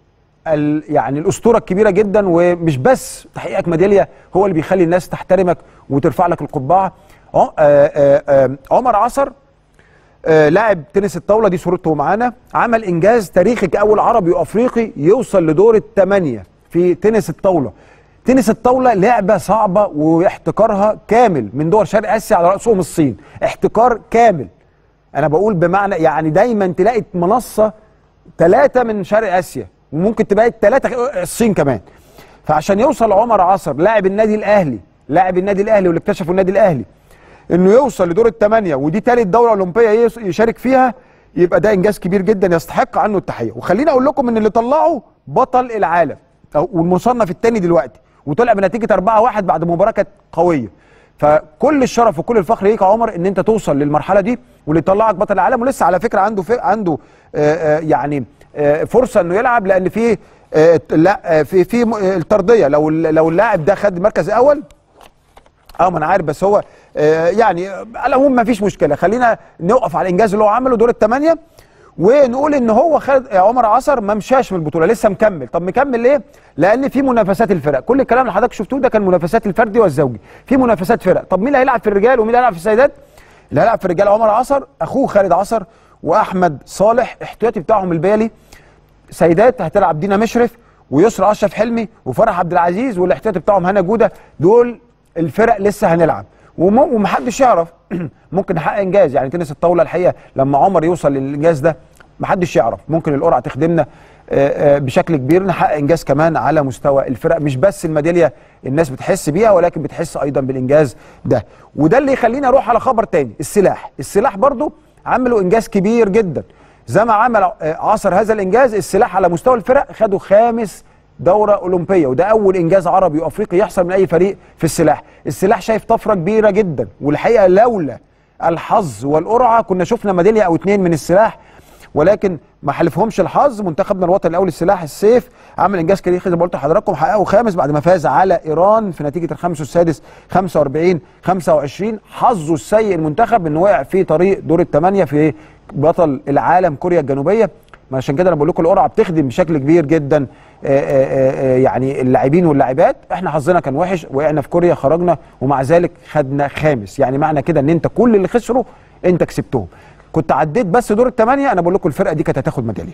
ال- يعني الاسطوره الكبيره جدا ومش بس تحقيقك ميداليه هو اللي بيخلي الناس تحترمك وترفع لك القبعه ع- آه، آه، آه، عمر عصر آه، لاعب تنس الطاوله دي صورته معانا عمل انجاز تاريخي كاول عربي وافريقي يوصل لدور الثمانيه في تنس الطاوله تنس الطاوله لعبه صعبه واحتكارها كامل من دول شرق اسيا على راسهم الصين احتكار كامل انا بقول بمعنى يعني دايما تلاقي منصه ثلاثه من شرق اسيا وممكن تبقى الثلاثه الصين كمان فعشان يوصل عمر عصر لاعب النادي الاهلي لاعب النادي الاهلي واللي اكتشفوا النادي الاهلي انه يوصل لدور الثمانيه ودي ثالث دوره اولمبيه يس- يشارك فيها يبقى ده انجاز كبير جدا يستحق عنه التحيه وخليني اقول لكم ان اللي طلعه بطل العالم او والمصنف الثاني دلوقتي وطلع بنتيجه 4-1 بعد مباراه كانت قويه فكل الشرف وكل الفخر ليك يا عمر ان انت توصل للمرحله دي واللي يطلعك بطل العالم ولسه على فكره عنده في عنده آه، آه، يعني آه، فرصه انه يلعب لان في آه، لا آه، في في م- آه، الطرديه لو لو اللاعب ده خد المركز الاول اه ما انا عارف بس هو آه يعني آه، على العموم ما فيش مشكله خلينا نوقف على الانجاز اللي هو عمله دور الثمانيه ونقول ان هو خد آه، عمر عصر ما مشاش من البطوله لسه مكمل طب مكمل ليه لان في منافسات الفرق كل الكلام اللي حضرتك شفتوه ده كان منافسات الفردي والزوجي في منافسات فرق طب مين اللي هيلعب في الرجال ومين اللي هيلعب في السيدات اللي هيلعب في الرجال عمر عصر اخوه خالد عصر واحمد صالح احتياطي بتاعهم البالي سيدات هتلعب دينا مشرف ويسرى اشرف حلمي وفرح عبد العزيز والاحتياطي بتاعهم هنا جوده دول الفرق لسه هنلعب وم- ومحدش يعرف ممكن نحقق انجاز يعني تنس الطاوله الحقيقه لما عمر يوصل للانجاز ده محدش يعرف ممكن القرعه تخدمنا آه، آه، بشكل كبير نحقق انجاز كمان على مستوى الفرق مش بس الميداليه الناس بتحس بيها ولكن بتحس ايضا بالانجاز ده وده اللي يخليني اروح على خبر تاني السلاح السلاح برضو عملوا انجاز كبير جدا زي ما عمل آه، عصر هذا الانجاز السلاح على مستوى الفرق خدوا خامس دوره اولمبيه وده اول انجاز عربي وافريقي يحصل من اي فريق في السلاح السلاح شايف طفره كبيره جدا والحقيقه لولا الحظ والقرعه كنا شفنا ميداليه او اتنين من السلاح ولكن ما حلفهمش الحظ منتخبنا الوطني الاول السلاح السيف عمل انجاز تاريخي زي ما قلت لحضراتكم حققوا خامس بعد ما فاز على ايران في نتيجه الخامس والسادس 45 25 حظه السيء المنتخب انه وقع في طريق دور الثمانيه في بطل العالم كوريا الجنوبيه ما عشان كده انا بقول لكم القرعه بتخدم بشكل كبير جدا آه، آه، آه، يعني اللاعبين واللاعبات احنا حظنا كان وحش وقعنا في كوريا خرجنا ومع ذلك خدنا خامس يعني معنى كده ان انت كل اللي خسروا انت كسبتهم كنت عديت بس دور الثمانيه انا بقول لكم الفرقه دي كانت هتاخد ميداليه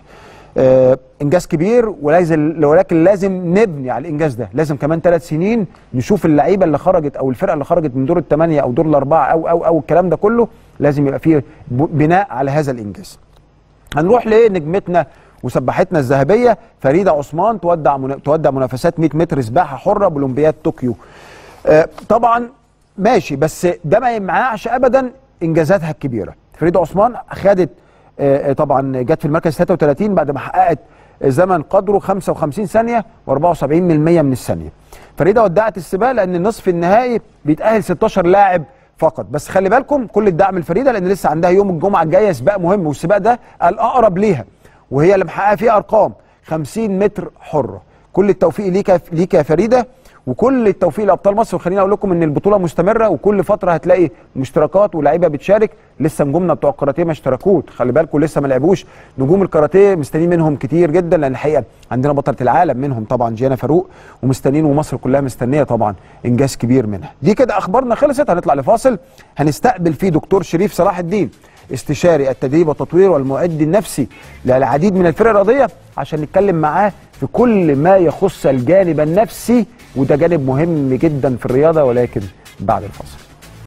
آه انجاز كبير ولازم ولكن لازم نبني على الانجاز ده لازم كمان ثلاث سنين نشوف اللعيبه اللي خرجت او الفرقه اللي خرجت من دور الثمانيه او دور الاربعه او او او الكلام ده كله لازم يبقى فيه ب- بناء على هذا الانجاز هنروح لنجمتنا وسباحتنا الذهبيه فريده عثمان تودع من... تودع منافسات 100 متر سباحه حره باولمبياد طوكيو آه، طبعا ماشي بس ده ما يمنعش ابدا انجازاتها الكبيره فريده عثمان خدت آه، آه، طبعا جت في المركز 33 بعد ما حققت زمن قدره 55 ثانيه و74% من الثانيه فريده ودعت السباق لان النصف النهائي بيتاهل 16 لاعب فقط بس خلي بالكم كل الدعم لفريده لان لسه عندها يوم الجمعه الجايه سباق مهم والسباق ده الاقرب ليها وهي اللي محققه فيه ارقام 50 متر حره كل التوفيق ليك ليك يا فريده وكل التوفيق لابطال مصر وخليني اقول لكم ان البطوله مستمره وكل فتره هتلاقي مشتركات ولاعيبه بتشارك لسه نجومنا بتوع الكاراتيه ما اشتركوش خلي بالكم لسه ما لعبوش نجوم الكاراتيه مستنيين منهم كتير جدا لان الحقيقه عندنا بطله العالم منهم طبعا جيانا فاروق ومستنيين ومصر كلها مستنيه طبعا انجاز كبير منها دي كده اخبارنا خلصت هنطلع لفاصل هنستقبل فيه دكتور شريف صلاح الدين استشاري التدريب والتطوير والمعد النفسي للعديد من الفرق الرياضيه عشان نتكلم معاه في كل ما يخص الجانب النفسي وده جانب مهم جدا في الرياضه ولكن بعد الفاصل.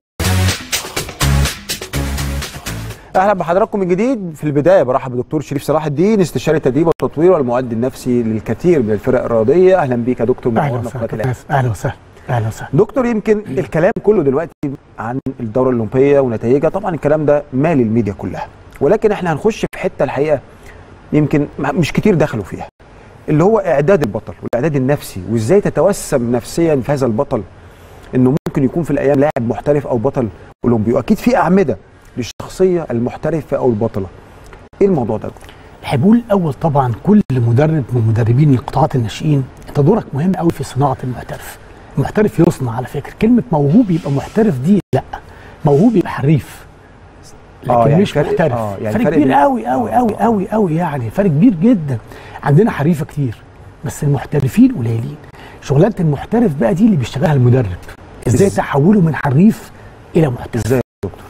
اهلا بحضراتكم من جديد في البدايه برحب بدكتور شريف صلاح الدين استشاري التدريب والتطوير والمعد النفسي للكثير من الفرق الرياضيه اهلا بيك يا دكتور اهلا منورنا في وسهلا قناة الأهلي. كابتن اهلا وسهلا اهلا وسهلا دكتور يمكن الكلام كله دلوقتي عن الدوره الاولمبيه ونتائجها طبعا الكلام ده مال الميديا كلها ولكن احنا هنخش في حته الحقيقه يمكن ما- مش كتير دخلوا فيها اللي هو اعداد البطل والاعداد النفسي وازاي تتوسم نفسيا في هذا البطل انه ممكن يكون في الايام لاعب محترف او بطل اولمبي واكيد في اعمده للشخصيه المحترفه او البطله ايه الموضوع ده الحبول الاول طبعا كل مدرب من مدربين القطاعات الناشئين انت دورك مهم قوي في صناعه المحترف المحترف يصنع على فكره كلمه موهوب يبقى محترف دي لا موهوب يبقى حريف لكن آه، يعني مش فرق- محترف آه، يعني فرق فرق كبير بين- قوي قوي قوي قوي قوي يعني فرق كبير جدا عندنا حريفه كتير بس المحترفين قليلين شغلانه المحترف بقى دي اللي بيشتغلها المدرب ازاي إز- تحوله من حريف الى محترف ازاي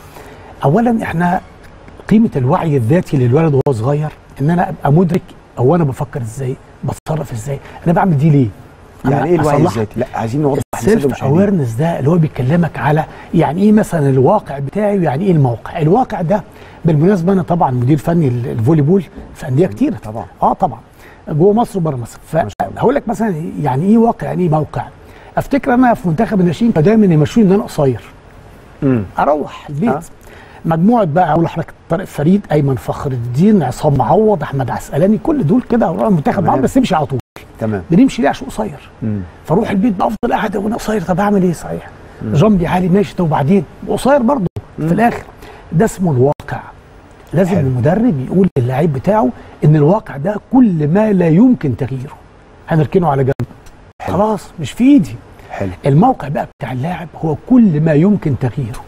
اولا احنا قيمه الوعي الذاتي للولد وهو صغير ان انا ابقى مدرك هو انا بفكر ازاي بتصرف ازاي انا بعمل دي ليه أنا يعني ايه الوعي أصلح الذاتي لا عايزين نوضح للساده السيلف المشاهدين اويرنس ده اللي هو بيكلمك على يعني ايه مثلا الواقع بتاعي ويعني ايه الموقع الواقع ده بالمناسبه انا طبعا مدير فني ال- الفولي بول في انديه كتيره طبعا. اه طبعا جوه مصر وبره مصر فهقول لك مثلا يعني ايه واقع يعني ايه موقع افتكر انا في منتخب الناشئين كانوا دايما يمشوني ان انا قصير امم اروح البيت آه. آه. مجموعه بقى اقول لحضرتك طارق فريد ايمن فخر الدين عصام معوض احمد عسقلاني كل دول كده اروح المنتخب معاهم تمام. بس نمشي على طول تمام بنمشي ليه عشان قصير مم. فاروح البيت بفضل قاعد وانا قصير طب اعمل ايه صحيح جنبي عالي ماشي طب وبعدين قصير برضه في الاخر ده اسمه الواقع لازم حلو. المدرب يقول للعيب بتاعه ان الواقع ده كل ما لا يمكن تغييره هنركنه على جنب حلو. خلاص مش في ايدي حلو الموقع بقى بتاع اللاعب هو كل ما يمكن تغييره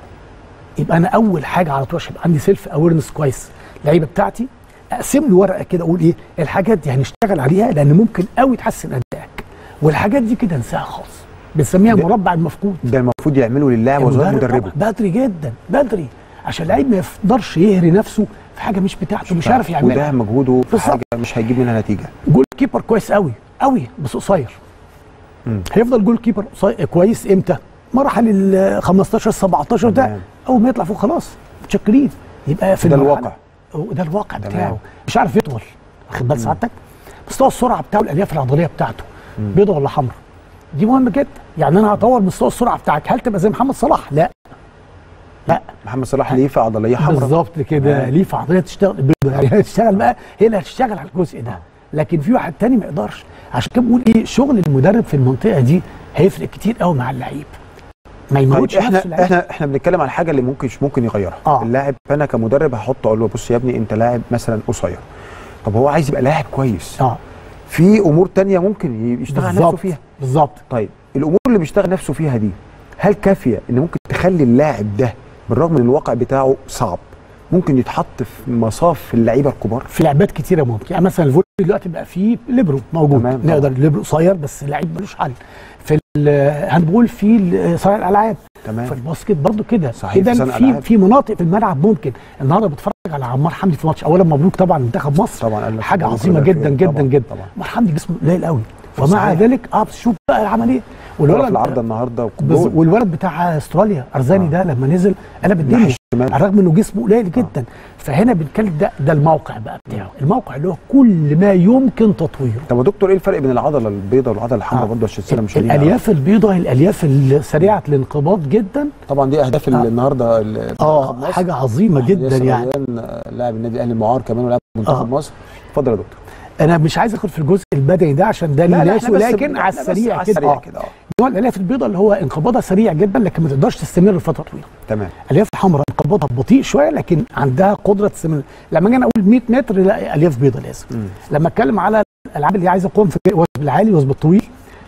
يبقى انا اول حاجه على طول عشان يبقى عندي سيلف اويرنس كويس اللعيبه بتاعتي اقسم له ورقه كده اقول ايه الحاجات دي هنشتغل عليها لان ممكن قوي تحسن ادائك والحاجات دي كده انساها خالص بنسميها ده- المربع المفقود ده المفروض يعمله للاعب وهو صغير المدرب مدربه طبعاً بدري جدا بدري عشان اللعيب ما يقدرش يهري نفسه في حاجه مش بتاعته مش عارف وده يعملها مجهوده في بالظبط. حاجه مش هيجيب منها نتيجه جول كيبر كويس قوي قوي بس قصير مم. هيفضل جول كيبر قصير كويس امتى؟ مراحل ال 15 17 ده تمام. اول ما يطلع فوق خلاص متشكرين يبقى في ده المرحلة- الواقع. هو ده الواقع تمام. بتاعه مش عارف يطول واخد بال سعادتك مستوى السرعه بتاعه الالياف العضليه بتاعته بيضه ولا حمراء دي مهمه جدا يعني انا هطور مستوى السرعه بتاعك هل تبقى زي محمد صلاح لا لا محمد صلاح ليه عضليه حمراء بالظبط كده تمام. ليه في عضليه تشتغل بيضة. يعني هتشتغل بقى هي اللي هتشتغل على الجزء ده لكن في واحد تاني ما يقدرش عشان كده بقول ايه شغل المدرب في المنطقه دي هيفرق كتير قوي مع اللعيب ما طيب يموتش احنا نفسه اللعيب. احنا احنا بنتكلم عن حاجه اللي ممكن مش ممكن يغيرها آه. اللاعب انا كمدرب هحط اقول له بص يا ابني انت لاعب مثلا قصير طب هو عايز يبقى لاعب كويس اه في امور تانية ممكن يشتغل على نفسه بالظبط فيها بالظبط طيب الامور اللي بيشتغل نفسه فيها دي هل كافيه ان ممكن تخلي اللاعب ده بالرغم من الواقع بتاعه صعب ممكن يتحط في مصاف اللعيبه الكبار في لعبات كتيره ممكن يعني مثلا الفولي دلوقتي بقى فيه ليبرو موجود تمام، طبعا. نقدر ليبرو قصير بس لعيب ملوش حل في الهاندبول في صانع الالعاب تمام في الباسكت برضه كده صحيح، في اذا صانع في ألعاب. في مناطق في الملعب ممكن النهارده بتفرج على عمار حمدي في ماتش اولا مبروك طبعا منتخب مصر طبعا قال لك حاجه مبروك عظيمه للأخير. جدا جدا طبعا، جدا طبعا. عمار حمدي جسمه قليل قوي ومع صحيح. ذلك اه بس شوف بقى العمل ايه والولد العارضه النهارده بز- وجول. والولد بتاع استراليا ارزاني آه. ده لما نزل قلب ناحية الدنيا الشمال. على الرغم انه جسمه قليل جدا فهنا بنتكلم ده ده الموقع بقى بتاعه الموقع اللي هو كل ما يمكن تطويره طب يا دكتور ايه الفرق بين العضله البيضاء والعضله الحمراء آه. برضه عشان الساده المشاهدين يعرفوا؟ الالياف البيضاء هي الالياف السريعه الانقباض جدا طبعا دي اهداف آه. النهارده ال- اه منتخب مصر. حاجه عظيمه جدا ياسر يعني ريان، آه، لاعب النادي الاهلي معار كمان ولاعب منتخب آه. مصر اتفضل يا دكتور انا مش عايز ادخل في الجزء البدني ده عشان ده لا، لا، لناس إحنا بس ولكن بن- على إحنا بس السريع على كده السريع اه كده اه نوع الالياف البيضاء اللي هو انقباضها سريع جدا لكن ما تقدرش تستمر لفتره طويله تمام الالياف الحمراء انقباضها بطيء شويه لكن عندها قدره تستمر لما اجي أنا اقول 100 متر لا الياف بيضاء لازم مم. لما اتكلم على الالعاب اللي عايزه قوه في الوثب العالي والوثب الطويل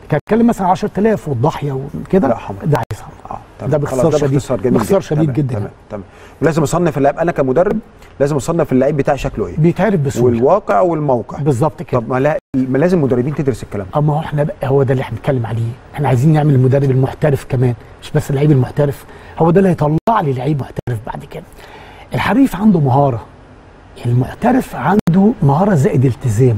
كان اتكلم مثلا 10000 والضاحيه وكده لا حمر. ده عايز حمر اه تمام. ده باختصار خلاص، ده شديد. باختصار جميل باختصار جدا. شديد تمام، جدا. تمام تمام ولازم اصنف اللاعب انا كمدرب لازم اصنف اللعيب بتاعي شكله ايه بيتعرف بسهوله والواقع والموقع بالظبط كده طب ما, لا ما لازم مدربين تدرس الكلام ده اما هو احنا بقى هو ده اللي احنا بنتكلم عليه احنا عايزين نعمل المدرب المحترف كمان مش بس اللعيب المحترف هو ده اللي هيطلع لي لعيب محترف بعد كده الحريف عنده مهاره المحترف عنده مهاره زائد التزام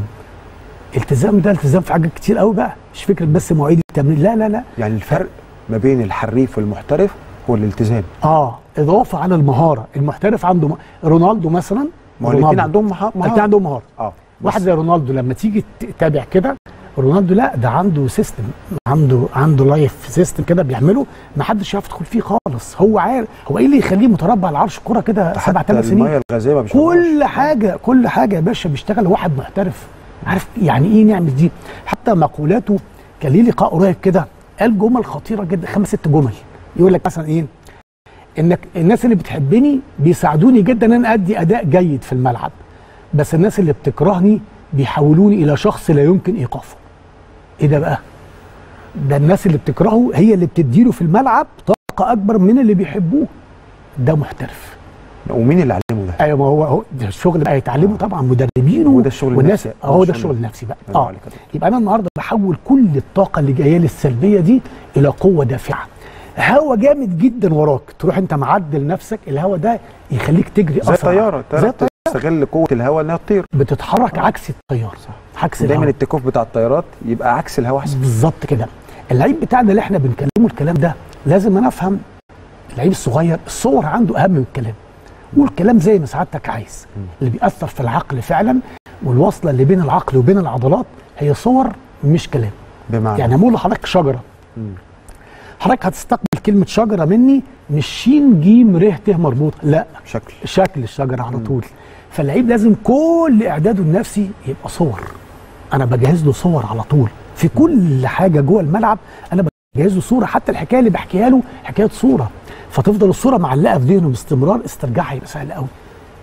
التزام ده التزام في حاجات كتير قوي بقى مش فكره بس مواعيد التمرين لا لا لا يعني الفرق ما بين الحريف والمحترف هو الالتزام اه اضافه على المهاره المحترف عنده م... رونالدو مثلا ما هو الاثنين عندهم مها- الاثنين مهاره عندهم مهاره اه واحد زي رونالدو لما تيجي تتابع كده رونالدو لا ده عنده سيستم عنده عنده لايف سيستم كده بيعمله ما حدش يعرف يدخل فيه خالص هو عارف هو ايه اللي يخليه متربع على العرش كوره كده سبع حتى ثمان سنين الميه الغازيه ما بيشربهاش. كل حاجه كل حاجه يا باشا بيشتغل واحد محترف عارف يعني ايه نعمل دي حتى مقولاته كان ليه لقاء قريب كده قال جمل خطيره جدا خمس ست جمل يقول لك مثلا ايه انك الناس اللي بتحبني بيساعدوني جدا ان انا ادي اداء جيد في الملعب بس الناس اللي بتكرهني بيحولوني الى شخص لا يمكن ايقافه ايه ده بقى ده الناس اللي بتكرهه هي اللي بتديله في الملعب طاقه اكبر من اللي بيحبوه ده محترف ومين اللي علمه ده ايوه ما هو هو ده الشغل بقى يتعلمه طبعا مدربين هو ده الشغل والناس النفسي. هو ده الشغل الشغل النفسي بقى برافو اه عليك يا دكتور. يبقى انا النهارده بحول كل الطاقه اللي جايه لي السلبيه دي الى قوه دافعه هوا جامد جدا وراك تروح انت معدل نفسك الهوا ده يخليك تجري زي اسرع الطياره زي الطياره الطياره تستغل قوه الهواء انها تطير بتتحرك عكس التيار صح عكس دايما الهوا التكوف بتاع الطيارات يبقى عكس الهواء احسن بالظبط كده اللعيب بتاعنا اللي احنا بنكلمه الكلام ده لازم انا افهم اللعيب الصغير الصور عنده اهم من الكلام والكلام زي ما سعادتك عايز اللي بيأثر في العقل فعلا والوصله اللي بين العقل وبين العضلات هي صور مش كلام بمعنى يعني اقول لحضرتك شجره مم. حضرتك هتستقبل كلمه شجره مني مش شين جيم ر ت مربوطه لا شكل شكل الشجره على طول فاللعيب لازم كل اعداده النفسي يبقى صور انا بجهز له صور على طول في كل حاجه جوه الملعب انا بجهز له صوره حتى الحكايه اللي بحكيها له حكايه صوره فتفضل الصوره معلقه في ذهنه باستمرار استرجاعها يبقى سهل قوي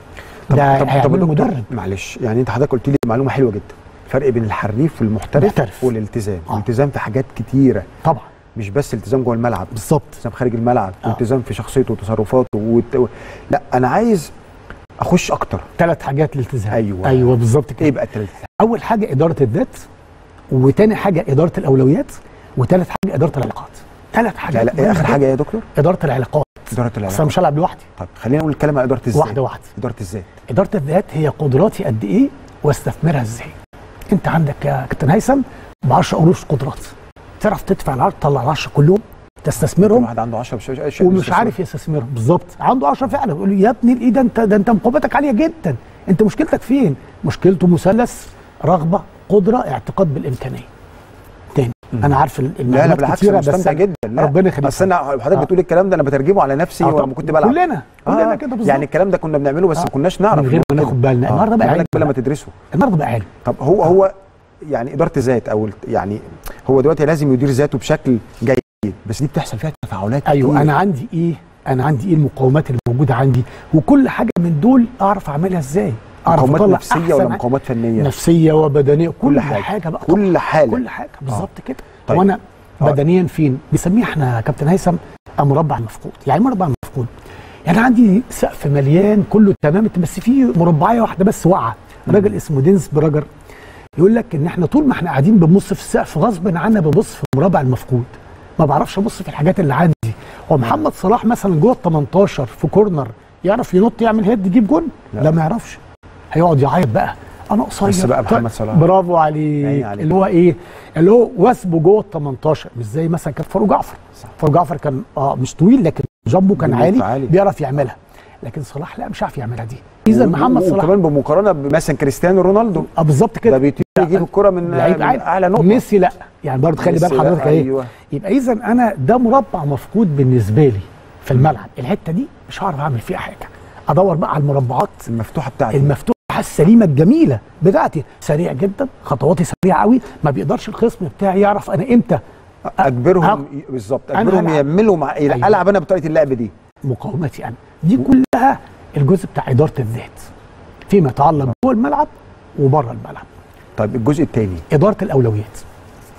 ده طب هيعمله دكتور، مدرب معلش يعني انت حضرتك قلت لي معلومه حلوه جدا الفرق بين الحريف والمحترف محترف. والالتزام آه. الالتزام في حاجات كتيره طبعا مش بس التزام جوه الملعب بالظبط التزام خارج الملعب آه. والتزام في شخصيته وتصرفاته وت... لا انا عايز اخش اكتر ثلاث حاجات الالتزام أيوة. ايوه بالظبط كده ايه بقى التالت اول حاجه اداره الذات وتاني حاجه اداره الاولويات وتالت حاجه اداره العلاقات ثلاث لا حاجات لا ايه اخر حاجه ايه يا دكتور اداره العلاقات اداره اصل انا العلاقات مش هلعب لوحدي طب خلينا نقول الكلام عن اداره الذات واحده واحده اداره الذات اداره الذات هي قدراتي قد ايه واستثمرها ازاي انت عندك يا كابتن هيثم ب 10 قروش قدرات تعرف تدفع العرض تطلع ال 10 كلهم كل تستثمرهم واحد عنده 10 مش مش- ومش عارف يستثمرهم بالظبط عنده 10 فعلا يقول له يا ابني ايه ده انت ده انت مقاومتك عاليه جدا انت مشكلتك فين مشكلته مثلث رغبه قدره اعتقاد بالامكانيه تاني انا عارف ال- لا لا المعلومات بالعكس كتيره انا بس مستمتع جدا لا ربنا يخليك اصل انا حضرتك آه. بتقول الكلام ده انا بترجمه على نفسي آه ولما طب كنت بلعب كلنا كلنا كده بالظبط يعني الكلام ده كنا بنعمله بس آه. ما كناش نعرف من غير ما إن هو ناخد كده. بالنا. آه. النهارده بقى ما بالك علم بقى لما بقى. تدرسه النهارده بقى علم طب هو هو يعني اداره الذات او الت- يعني هو دلوقتي لازم يدير ذاته بشكل جيد بس دي بتحصل فيها تفاعلات ايوه كتير. انا عندي ايه انا عندي ايه المقاومات اللي موجوده عندي وكل حاجه من دول اعرف اعملها ازاي اعرف مقاومات اطلع نفسيه أحسن ولا حاجة. مقاومات فنيه نفسيه وبدنيه كل, كل حاجه, حاجة. حاجه بقى كل حاله كل حاجه بالظبط كده طيب. وانا آه. بدنيا فين بنسميه احنا يا كابتن هيثم المربع المفقود يعني إيه مربع مفقود يعني عندي سقف مليان كله تمام بس فيه مربعيه واحده بس واقعه راجل اسمه دينس براجر يقول لك ان احنا طول ما احنا قاعدين بنبص في السقف غصب عنا ببص في المربع المفقود ما بعرفش ابص في الحاجات اللي عندي هو محمد صلاح مثلا جوه ال 18 في كورنر يعرف ينط يعمل هيد يجيب جون لا. لا, ما يعرفش هيقعد يعيط بقى انا قصير بس بقى محمد صلاح. برافو عيني عليك عليك. اللي هو ايه اللي هو وثبه جوه ال 18 مش زي مثلا كان فاروق جعفر صح. فاروق جعفر كان اه مش طويل لكن جنبه كان بينط عالي, عالي. بيعرف يعملها لكن صلاح لا مش عارف يعملها دي اذا محمد صلاح وكمان بمقارنه بمثلا كريستيانو رونالدو اه بالظبط ده كده بيطير يجيب الكره من, لعيب من عالي. اعلى نقطه ميسي لا يعني برضه خلي بال ميسي لا، حضرتك ايه أيوة. يبقى اذا انا ده مربع مفقود بالنسبه لي في الملعب الحته دي مش هعرف اعمل فيها حاجه ادور بقى على المربعات المفتوحه بتاعتي المفتوحه السليمه الجميله بتاعتي سريع جدا خطواتي سريعه قوي ما بيقدرش الخصم بتاعي يعرف انا امتى اجبرهم بالظبط أنا اجبرهم هلعب. يعملوا مع أيوة. العب انا بطريقه اللعب دي مقاومتي انا دي كلها الجزء بتاع اداره الذات فيما يتعلق جوه الملعب وبره الملعب طيب الجزء الثاني اداره الاولويات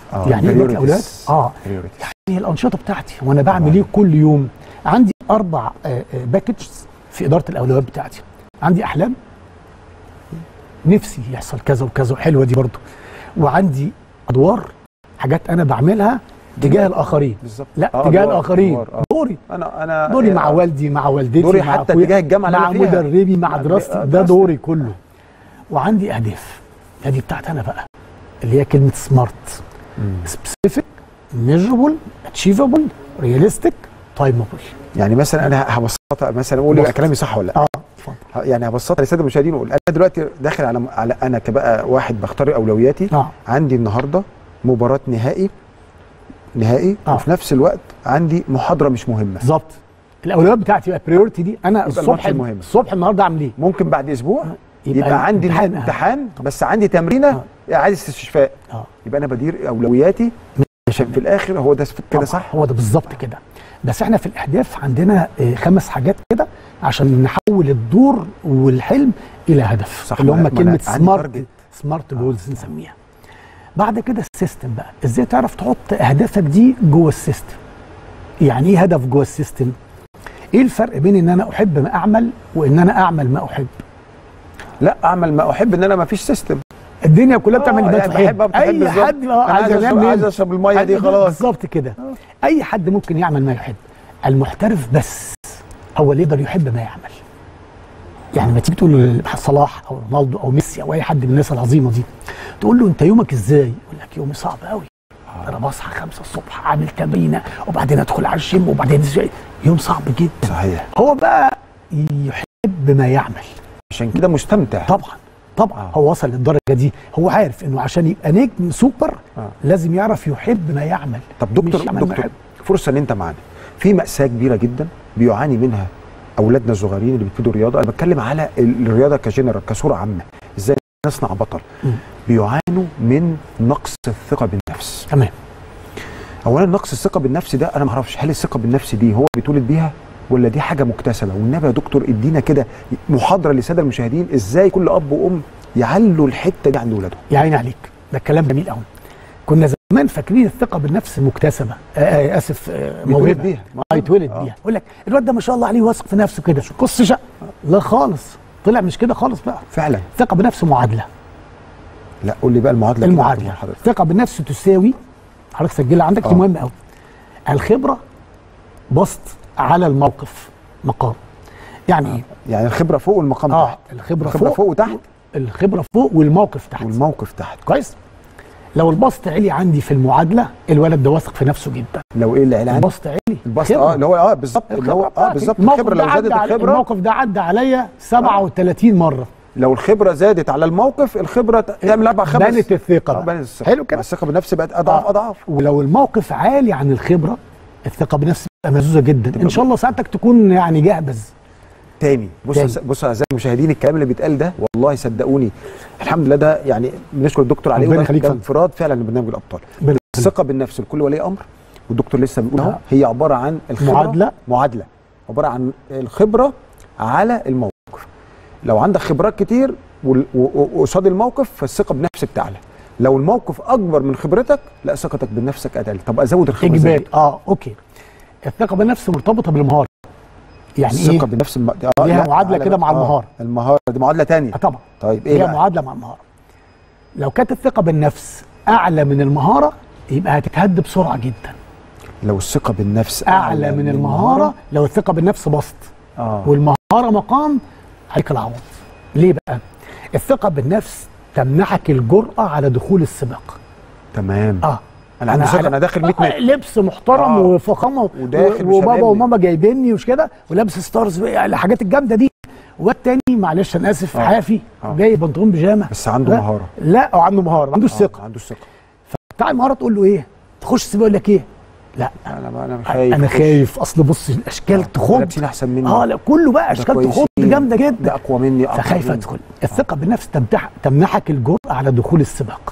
آه، يعني ايه اداره priorities. الاولويات اه Priorities. يعني الانشطه بتاعتي وانا بعمل ايه كل يوم عندي اربع باكجز في اداره الاولويات بتاعتي عندي احلام نفسي يحصل كذا وكذا وحلوه دي برضو وعندي ادوار حاجات انا بعملها تجاه الاخرين بالظبط لا آه، تجاه أدوار- الاخرين أدوار، آه. دوري انا انا دوري مع آه، والدي مع والدتي دوري مع حتى أخويا، تجاه الجامعة اللي مع أنا فيها. مدربي مع مع دراستي آه، ده دراستي. دوري كله وعندي اهداف دي بتاعتي انا بقى اللي هي كلمه سمارت سبيسيفيك ميجربل اتشيفبل رياليستيك تايمبل يعني مثلا انا هبسطها مثلا اقول يبقى بسط. كلامي صح ولا لا اه اتفضل ه- يعني هبسطها للساده المشاهدين واقول انا دلوقتي داخل على على انا كبقى واحد بختار اولوياتي اه عندي النهارده مباراه نهائي نهائي آه. وفي نفس الوقت عندي محاضره مش مهمه بالظبط الاولويات بتاعتي بقى بريورتي دي انا يبقى الصبح الماتش المهم. الصبح النهارده اعمل ايه؟ ممكن بعد اسبوع يبقى, يبقى عندي امتحان امتحان, أهم. بس عندي تمرينه اعاده استشفاء اه يبقى انا بدير اولوياتي عشان في الاخر هو ده كده طبعاً، صح هو ده بالظبط كده بس احنا في الاهداف عندنا آه، خمس حاجات كده عشان نحول الدور والحلم الى هدف صح، اللي ما هم أنا- ما كلمه أنا عندي سمارت target. سمارت جولز نسميها بعد كده السيستم بقى ازاي تعرف تحط اهدافك دي جوه السيستم يعني ايه هدف جوه السيستم ايه الفرق بين ان انا احب ما اعمل وان انا اعمل ما احب لا اعمل ما احب ان انا ما فيش سيستم الدنيا كلها بتعمل آه، اللي يعني بتحب بحب- بحب اي بالظبط. حد أنا عايز عايز أشرب- ينام عايز نام. أشرب المية دي حد- خلاص. بالظبط كده اي حد ممكن يعمل ما يحب المحترف بس هو اللي يقدر يحب ما يعمل يعني ما تيجي تقول لصلاح او رونالدو او ميسي او اي حد من الناس العظيمه دي تقول له انت يومك ازاي يقول لك يومي صعب قوي انا بصحى خمسة الصبح اعمل تمرينه وبعدين ادخل على الجيم وبعدين شيء. يوم صعب جدا صحيح هو بقى يحب ما يعمل عشان كده مستمتع طبعا طبعا آه. هو وصل للدرجه دي هو عارف انه عشان يبقى نجم سوبر آه. لازم يعرف يحب ما يعمل طب مش دكتور يعمل ما دكتور يحب. فرصه ان انت معانا في ماساه كبيره جدا بيعاني منها اولادنا الصغيرين اللي بيبتدوا الرياضه انا بتكلم على ال- الرياضه كجنرال كصوره عامه ازاي نصنع بطل مم. بيعانوا من نقص الثقه بالنفس تمام اولا نقص الثقه بالنفس ده انا ما اعرفش هل الثقه بالنفس دي هو بيتولد بيها ولا دي حاجه مكتسبه والنبي يا دكتور ادينا كده محاضره للساده المشاهدين ازاي كل اب وام يعلوا الحته دي عند ولادهم يا عيني عليك ده كلام جميل قوي كنا زمان فاكرين الثقه بالنفس مكتسبه آه آه اسف آه بيتولد موهبه بيها. اه يتولد آه. بيها يقول لك الواد ده ما شاء الله عليه واثق في نفسه كده قص شق لا خالص طلع مش كده خالص بقى فعلا الثقه بالنفس معادله لا قول لي بقى المعادله كده المعادله مع حضرتك. الثقه بالنفس تساوي حضرتك سجلها عندك دي آه. مهمه قوي الخبره بسط على الموقف مقام يعني ايه يعني الخبره فوق والمقام اه تحت الخبره, الخبره فوق وتحت الخبره فوق والموقف تحت والموقف تحت كويس لو البسط علي عندي في المعادله الولد ده واثق في نفسه جدا لو ايه اللي عندي البسط علي البسط خبرة. اه اللي هو اه بالظبط اللي هو اه بتاعتي. بالظبط الموقف الخبره ده لو عدى زادت علي- الخبره الموقف ده عدى عليا 37 مره لو الخبره زادت على الموقف الخبره تعمل اربع خمس بنت الثقه آه، بقى. بنت الثقه حلو كده الثقه بالنفس بقت اضعاف آه. اضعاف ولو الموقف عالي عن الخبره الثقه بنفس تبقى مهزوزه جدا ان شاء الله ساعتك تكون يعني جهبذ تاني بص تاني. تاني. بص اعزائي المشاهدين الكلام اللي بيتقال ده والله صدقوني الحمد لله ده يعني بنشكر الدكتور عليه ربنا وده يخليك ده فندم. انفراد فعلا لبرنامج الابطال ربنا الثقه بالنفس لكل ولي امر والدكتور لسه بيقول اهو آه. هي عباره عن الخبره معادلة. معادله عباره عن الخبره على الموقف لو عندك خبرات كتير وال- و- و- وقصاد الموقف فالثقه بالنفس بتعلى لو الموقف اكبر من خبرتك لا ثقتك بنفسك اقل طب ازود الخبره اجباري ازاي اه اوكي الثقه بالنفس مرتبطه بالمهاره يعني الثقه ايه بالنفس الم... آه ليها لا، معادلة تعالى كده بقى. مع آه، المهارة. المهاره دي معادله تانية آه طبعا طيب ايه هي بقى معادله مع المهاره لو كانت الثقه بالنفس اعلى من المهاره يبقى هتتهد بسرعه جدا لو الثقه بالنفس اعلى من المهاره لو الثقه بالنفس بسط اه والمهاره مقام عليك العوض ليه بقى الثقه بالنفس تمنحك الجرأه على دخول السباق تمام اه انا عندي ثقه على- انا داخل 100 آه، متر لبس محترم آه. وفخامه وداخل و- وبابا وشبابني. وماما جايبيني ومش كده ولابس ستارز بقى، الحاجات الجامده دي والتاني معلش انا اسف آه. حافي آه. جايب بنطلون بيجامه بس عنده لا. مهاره لا او عنده مهاره ما عندوش آه، ثقه عنده ثقه بتاع المهاره تقول له ايه تخش السباق يقول لك ايه لا انا انا خايف انا أخش. خايف اصل بص الاشكال ده تخض لابسين احسن مني اه لا كله بقى ده اشكال كويسين. تخض جامده ده جدا اقوى مني أقوى فخايف مني. ادخل الثقه بالنفس تمتح تمنحك الجرأه على دخول السباق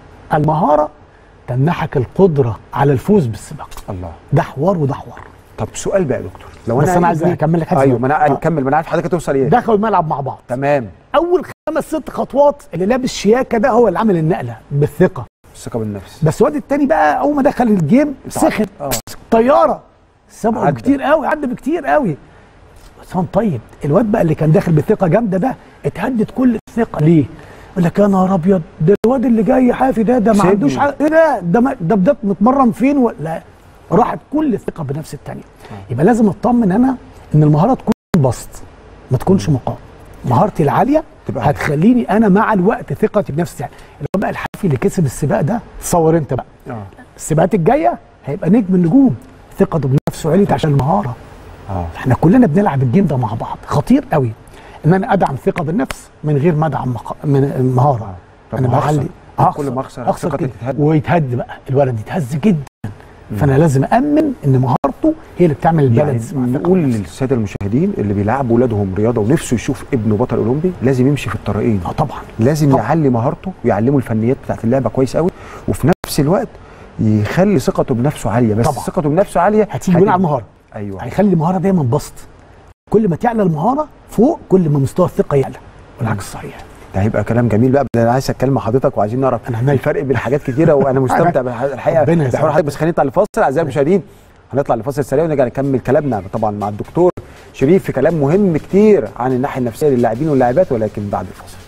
المهاره تمنحك القدره على الفوز بالسباق الله ده حوار وده حوار طب سؤال بقى يا دكتور لو بس انا عايز ابني- اكمل لك حته ايوه ما انا آه. هنكمل ما انا عارف حضرتك هتوصل ايه دخلوا الملعب مع بعض تمام اول خمس ست خطوات اللي لابس شياكه ده هو اللي عامل النقله بالثقه الثقه بالنفس بس الواد التاني بقى اول ما دخل الجيم سخن اه طياره سبقه عدى. بكتير قوي عدى بكتير قوي حسام طيب الواد بقى اللي كان داخل بثقه جامده ده اتهدد كل الثقه ليه؟ يقول لك يا نهار ابيض ده الواد اللي جاي حافي ده ده ما سيبني. عندوش حاجه ايه ده ده ما- ده ده متمرن فين ولا راحت كل الثقه بنفس الثانيه يبقى لازم اطمن انا ان المهاره تكون بسط ما تكونش مقام مهارتي العاليه تبقى هتخليني انا مع الوقت ثقتي بنفسي يعني اللي هو بقى الحافي اللي كسب السباق ده تصور انت بقى اه السباقات الجايه هيبقى نجم النجوم ثقته بنفسه عليت عشان المهاره اه احنا كلنا بنلعب الجيم ده مع بعض خطير قوي ان انا ادعم ثقه بالنفس من غير ما ادعم مق... من مهاره طب انا ما هخسر. بعلي كل ما اخسر اخسر ثقتي كده تتهد. ويتهد بقى الولد يتهز جدا فانا لازم امن ان مهارته هي اللي بتعمل يعني البالانس مع الثقة نقول بالنفس. للساده المشاهدين اللي بيلعبوا ولادهم رياضه ونفسه يشوف ابنه بطل اولمبي لازم يمشي في الطريقين اه طبعا لازم طبعا. يعلي مهارته ويعلمه الفنيات بتاعت اللعبه كويس قوي وفي نفس الوقت يخلي ثقته بنفسه عاليه بس طبعا. ثقته بنفسه عاليه هتيجي بناء على المهاره ايوه هيخلي المهاره دايما بسط كل ما تعلى المهاره فوق كل ما مستوى الثقه يعلى والعكس صحيح ده هيبقى كلام جميل بقى انا عايز اتكلم مع حضرتك وعايزين نعرف أنا هناك. الفرق بين حاجات كتيره وانا مستمتع بالحقيقه ربنا بحوار يسعدك. حضرتك بس خلينا نطلع لفاصل اعزائي المشاهدين هنطلع لفاصل سريع ونرجع نكمل كلامنا طبعا مع الدكتور شريف في كلام مهم كتير عن الناحيه النفسيه للاعبين واللاعبات ولكن بعد الفاصل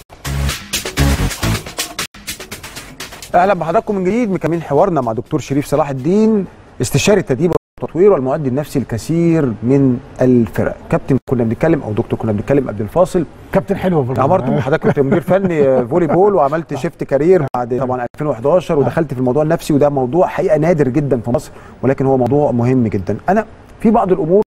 اهلا بحضراتكم من جديد مكملين حوارنا مع دكتور شريف صلاح الدين استشاري التدريب والتطوير والمؤدي النفسي الكثير من الفرق كابتن كنا بنتكلم او دكتور كنا بنتكلم قبل الفاصل كابتن حلو برضه عمرت حضرتك كنت مدير فني فولي بول وعملت شيفت كارير بعد طبعا 2011 ودخلت في الموضوع النفسي وده موضوع حقيقه نادر جدا في مصر ولكن هو موضوع مهم جدا انا في بعض الامور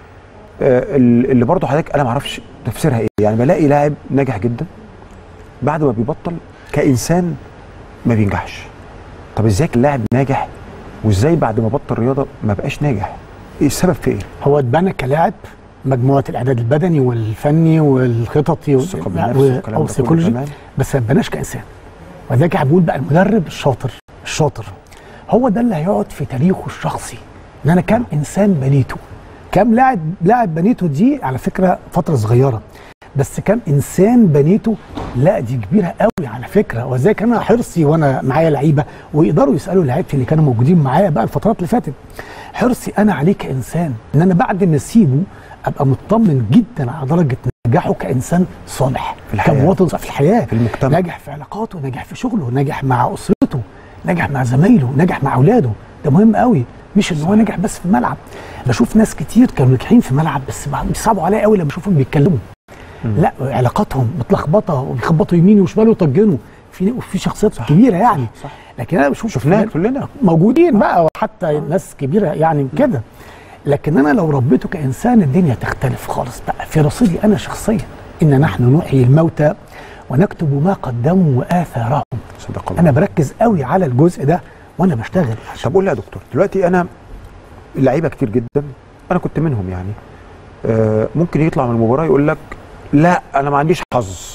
آه، اللي برضه حضرتك انا ما اعرفش تفسيرها ايه يعني بلاقي لاعب ناجح جدا بعد ما بيبطل كانسان ما بينجحش طب ازاي اللاعب ناجح وازاي بعد ما بطل رياضه ما بقاش ناجح ايه السبب في ايه هو اتبنى كلاعب مجموعه الاعداد البدني والفني والخططي الثقه بالنفس والكلام او ده كله السيكولوجي كمان بس ما اتبناش كانسان وذلك بقول بقى المدرب الشاطر الشاطر هو ده اللي هيقعد في تاريخه الشخصي ان انا كام انسان بنيته كام لاعب لاعب بنيته دي على فكره فتره صغيره بس كام انسان بنيته لا دي كبيره قوي على فكره وذلك انا حرصي وانا معايا لعيبه ويقدروا يسالوا لعيبتي اللي كانوا موجودين معايا بقى الفترات اللي فاتت حرصي انا عليه كانسان ان انا بعد ما اسيبه ابقى مطمن جدا على درجه نجاحه كانسان صالح في الحياة. كمواطن في الحياه في المجتمع نجح في علاقاته نجح في شغله نجح مع اسرته نجح مع زمايله نجح مع اولاده ده مهم قوي مش ان هو نجح بس في الملعب بشوف ناس كتير كانوا ناجحين في الملعب بس بيصعبوا عليا قوي لما اشوفهم بيتكلموا لا علاقاتهم متلخبطه وبيخبطوا يمين وشمال ويطجنوا في في شخصيات صح كبيره يعني صح. لكن انا بشوف شفناها كلنا موجودين بقى وحتى ناس كبيره يعني كده لكن انا لو ربيته كانسان الدنيا تختلف خالص بقى في رصيدي انا شخصيا ان نحن نحيي الموتى ونكتب ما قدموا واثارهم صدق الله انا بركز قوي على الجزء ده وانا بشتغل طب قول لي يا دكتور دلوقتي انا لعيبه كتير جدا انا كنت منهم يعني آه ممكن يطلع من المباراه يقول لك لا انا ما عنديش حظ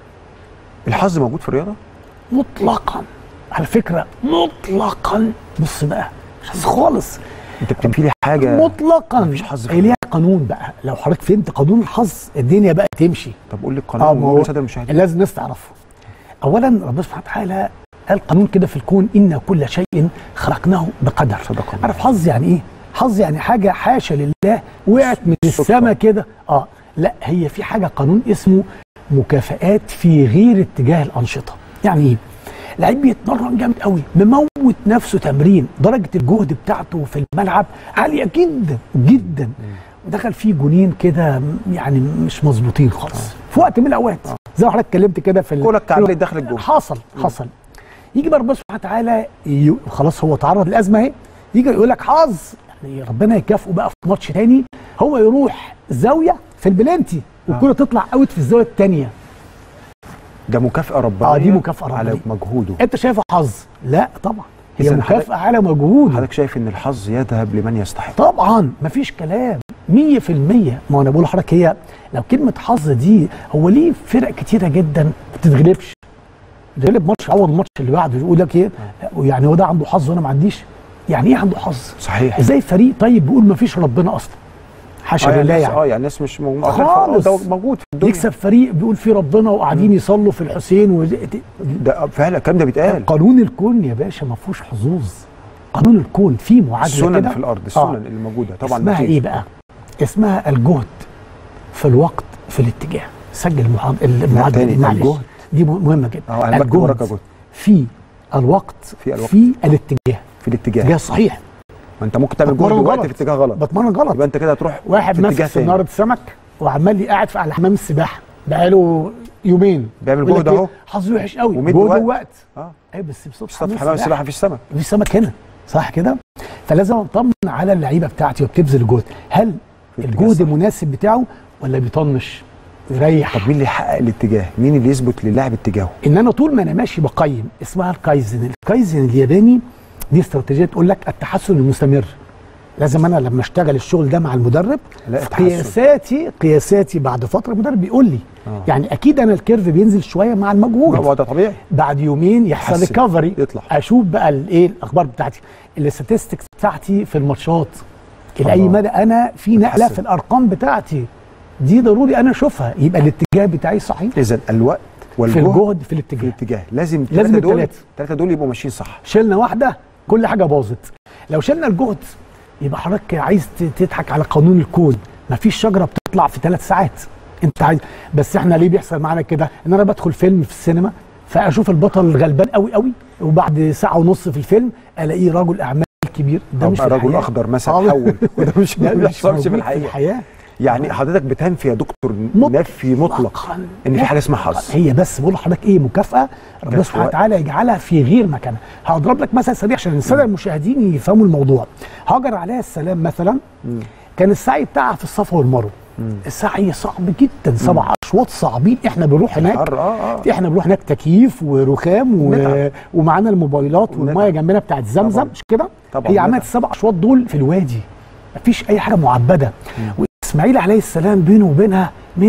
الحظ موجود في الرياضه مطلقا على فكره مطلقا بص بقى مش حظ خالص انت بتنفي لي حاجه مطلقا مفيش حظ في هي ليها قانون بقى لو حضرتك فهمت قانون الحظ الدنيا بقى تمشي طب قول لي اه القانون ما وقول هو للساده المشاهدين لازم الناس تعرفه اولا ربنا سبحانه وتعالى قال قانون كده في الكون ان كل شيء خلقناه بقدر صدق الله. عارف حظ يعني ايه حظ يعني حاجه حاشا لله وقعت من صدفة. السماء كده اه لا هي في حاجه قانون اسمه مكافآت في غير اتجاه الانشطه يعني ايه لعيب بيتمرن جامد قوي مموت نفسه تمرين درجه الجهد بتاعته في الملعب عاليه جدا جدا ودخل فيه جونين كده يعني مش مظبوطين خالص في وقت من الاوقات زي ما حضرتك اتكلمت كده في ال- كولك كعبلي داخل الجول حصل حصل يجي بقى ربنا سبحانه وتعالى ي- خلاص هو تعرض لازمه اهي يجي يقول لك حظ يعني ربنا يكافئه بقى في ماتش تاني هو يروح زاويه في البلانتي والكره تطلع اوت في الزاويه الثانيه ده مكافاه ربانيه اه دي مكافاه على ربانيه مجهوده انت شايفها حظ لا طبعا هي إذن مكافاه على مجهود حضرتك شايف ان الحظ يذهب لمن يستحق طبعا مفيش كلام 100% ما هو انا بقول لحضرتك هي لو كلمه حظ دي هو ليه فرق كتيره جدا ما بتتغلبش بتغلب ماتش عوض الماتش اللي بعده يقول لك ايه يعني هو ده عنده حظ وانا ما عنديش يعني ايه عنده حظ صحيح ازاي فريق طيب بيقول ما فيش ربنا اصلا حاشا آه يعني لله الناس- يعني اه يعني الناس مش مو- خالص. ده موجود في الدنيا يكسب فريق بيقول فيه ربنا وقاعدين يصلوا في الحسين و... ده فعلا الكلام ده بيتقال قانون الكون يا باشا ما فيهوش حظوظ قانون الكون فيه معادله السنن كده في الارض آه. السنن اللي موجوده طبعا اسمها مفيش. ايه بقى؟ اسمها الجهد في الوقت في الاتجاه سجل محاض... المعادله تاني، دي معلش الجهد. دي مهمه جدا اه انا بكتب وراك جهد في الوقت في الوقت. في الاتجاه في الاتجاه اتجاه صحيح ما انت ممكن تعمل جهد بتمرن دلوقتي غلط. في اتجاه غلط بتمرن غلط يبقى انت كده هتروح واحد في ماسك اتجاه تاني. سناره سمك وعمال لي قاعد في على حمام السباحه بقاله يومين بيعمل يقول لك جهد إيه؟ اهو. حظه وحش قوي ومدي جهد وقت. ووقت اه ايوه بس بصوت سطح حمام السباحه مفيش سمك في سمك هنا صح كده فلازم اطمن على اللعيبه بتاعتي وبتبذل جهد هل في الاتجاه الجهد الصح. مناسب بتاعه ولا بيطنش يريح طب مين اللي يحقق الاتجاه مين اللي يثبت للاعب اتجاهه ان انا طول ما انا ماشي بقيم اسمها الكايزن الكايزن الياباني دي استراتيجيه تقول لك التحسن المستمر لازم انا لما اشتغل الشغل ده مع المدرب الاقي تحسن. قياساتي قياساتي بعد فتره المدرب بيقول لي آه. يعني اكيد انا الكيرف بينزل شويه مع المجهود هو ده طبيعي بعد يومين يحصل يتحسن، ريكفري يطلع. اشوف بقى الايه الاخبار بتاعتي الاستاتستكس بتاعتي في الماتشات الى اي الله. مدى انا في نقله تتحسن. في الارقام بتاعتي دي ضروري انا اشوفها يبقى الاتجاه بتاعي صحيح اذا الوقت في والجهد الجهد في في الاتجاه الاتجاه لازم لازم الثلاثه دول التلاتة. الثلاثه دول يبقوا ماشيين صح شلنا واحده كل حاجه باظت لو شلنا الجهد يبقى حضرتك عايز ت- تضحك على قانون الكون مفيش شجره بتطلع في ثلاث ساعات انت عايز بس احنا ليه بيحصل معانا كده ان انا بدخل فيلم في السينما فاشوف البطل غلبان قوي قوي وبعد ساعه ونص في الفيلم الاقيه رجل اعمال كبير ده مش في رجل الحياة. اخضر مثلا خالص. حول وده مش ده ما مش بيحصلش موجود في الحقيقه الحياه يعني حضرتك بتنفي يا دكتور مطلق. نفي مطلق ان في حاجه اسمها حظ هي بس بقول لحضرتك ايه مكافاه ربنا جت سبحانه وقت. وتعالى يجعلها في غير مكانها هضرب لك مثل سريع عشان الساده المشاهدين يفهموا الموضوع هاجر عليه السلام مثلا كان السعي بتاعها في الصفا والمروه السعي صعب جدا سبع اشواط صعبين احنا بنروح هناك حر اه اه احنا بنروح هناك تكييف ورخام و... نتعب. ومعانا الموبايلات والميه ونتعب. جنبنا بتاعت زمزم طبعاً. مش كده طبعاً هي عملت نتعب. السبع اشواط دول في الوادي مفيش اي حاجه معبده واسماعيل عليه السلام بينه وبينها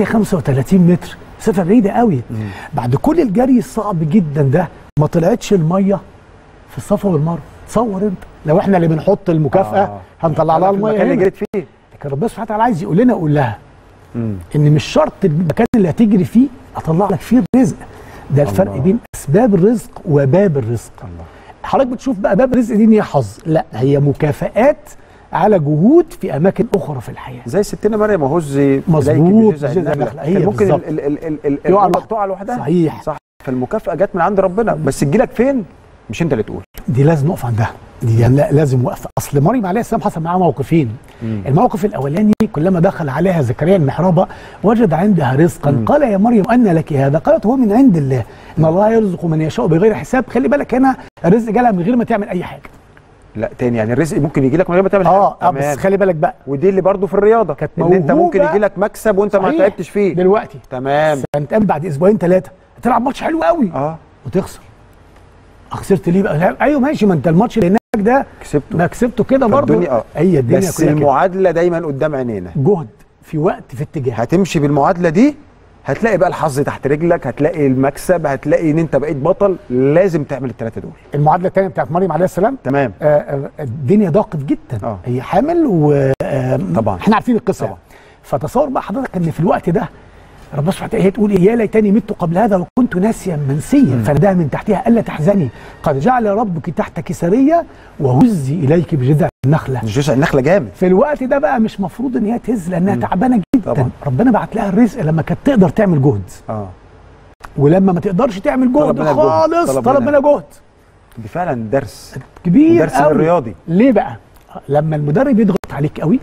135 متر مسافه بعيده قوي بعد كل الجري الصعب جدا ده ما طلعتش الميه في الصفا والمروه تصور انت لو احنا اللي بنحط المكافاه آه. هنطلع لها في الميه المكان اللي هنا جريت فيه لكن ربنا سبحانه وتعالى عايز يقول لنا قول لها مم. ان مش شرط المكان اللي هتجري فيه اطلع لك فيه الرزق ده الفرق الله. بين اسباب الرزق وباب الرزق الله حضرتك بتشوف بقى باب الرزق دي ان هي حظ لا هي مكافآت على جهود في اماكن اخرى في الحياه زي ستنا مريم وهزي مظبوط، بجذع بجذع النخلة. النخلة. هي كان ممكن بالظبط. ال- ال- ال- ال- يقع النخلة لوحدها. تقع لوحدها صحيح صح فالمكافاه جت من عند ربنا بس تجيلك فين مش انت اللي تقول دي لازم نقف عندها دي يعني لا لازم وقفه اصل مريم عليه السلام حصل معاها موقفين الموقف الاولاني كلما دخل عليها زكريا المحراب وجد عندها رزقا قال يا مريم ان لك هذا قالت هو من عند الله ان الله يرزق من يشاء بغير حساب خلي بالك هنا الرزق جالها من غير ما تعمل اي حاجه لا تاني يعني الرزق ممكن يجي لك من غير ما تعمل اه حاجه اه بس خلي بالك بقى ودي اللي برضو في الرياضه كانت ان انت ممكن موهوبة. يجي لك مكسب وانت ما صحيح. تعبتش فيه دلوقتي تمام هنتقابل بعد اسبوعين ثلاثه تلعب ماتش حلو قوي اه وتخسر خسرت ليه بقى لا، ايوه ماشي ما انت الماتش اللي هناك ده كسبته ما كسبته كده برضه فالدنيا- آه. هي الدنيا بس كلها كده. المعادله دايما قدام عينينا جهد في وقت في اتجاه هتمشي بالمعادله دي هتلاقي بقى الحظ تحت رجلك هتلاقي المكسب هتلاقي ان انت بقيت بطل لازم تعمل الثلاثه دول المعادله الثانيه بتاعت مريم عليه السلام تمام آه، آه، الدنيا ضاقت جدا آه. هي حامل و آه، طبعاً. احنا عارفين القصه طبعاً. يعني. فتصور بقى حضرتك ان في الوقت ده ربنا سبحانه وتعالى هي تقول إيه يا ليتني مت قبل هذا وكنت ناسيا منسيا فنداها من تحتها الا تحزني قد جعل ربك تحتك سريه وهزي اليك بجذع النخله مش جزء النخله جامد في الوقت ده بقى مش مفروض ان هي تهز لانها تعبانه جدا طبعاً. ربنا بعت لها الرزق لما كانت تقدر تعمل جهد اه ولما ما تقدرش تعمل طلب جهد منها جهد. خالص طلب طلب منها. منها جهد دي فعلا درس كبير درس قوي. الرياضي ليه بقى لما المدرب يضغط عليك قوي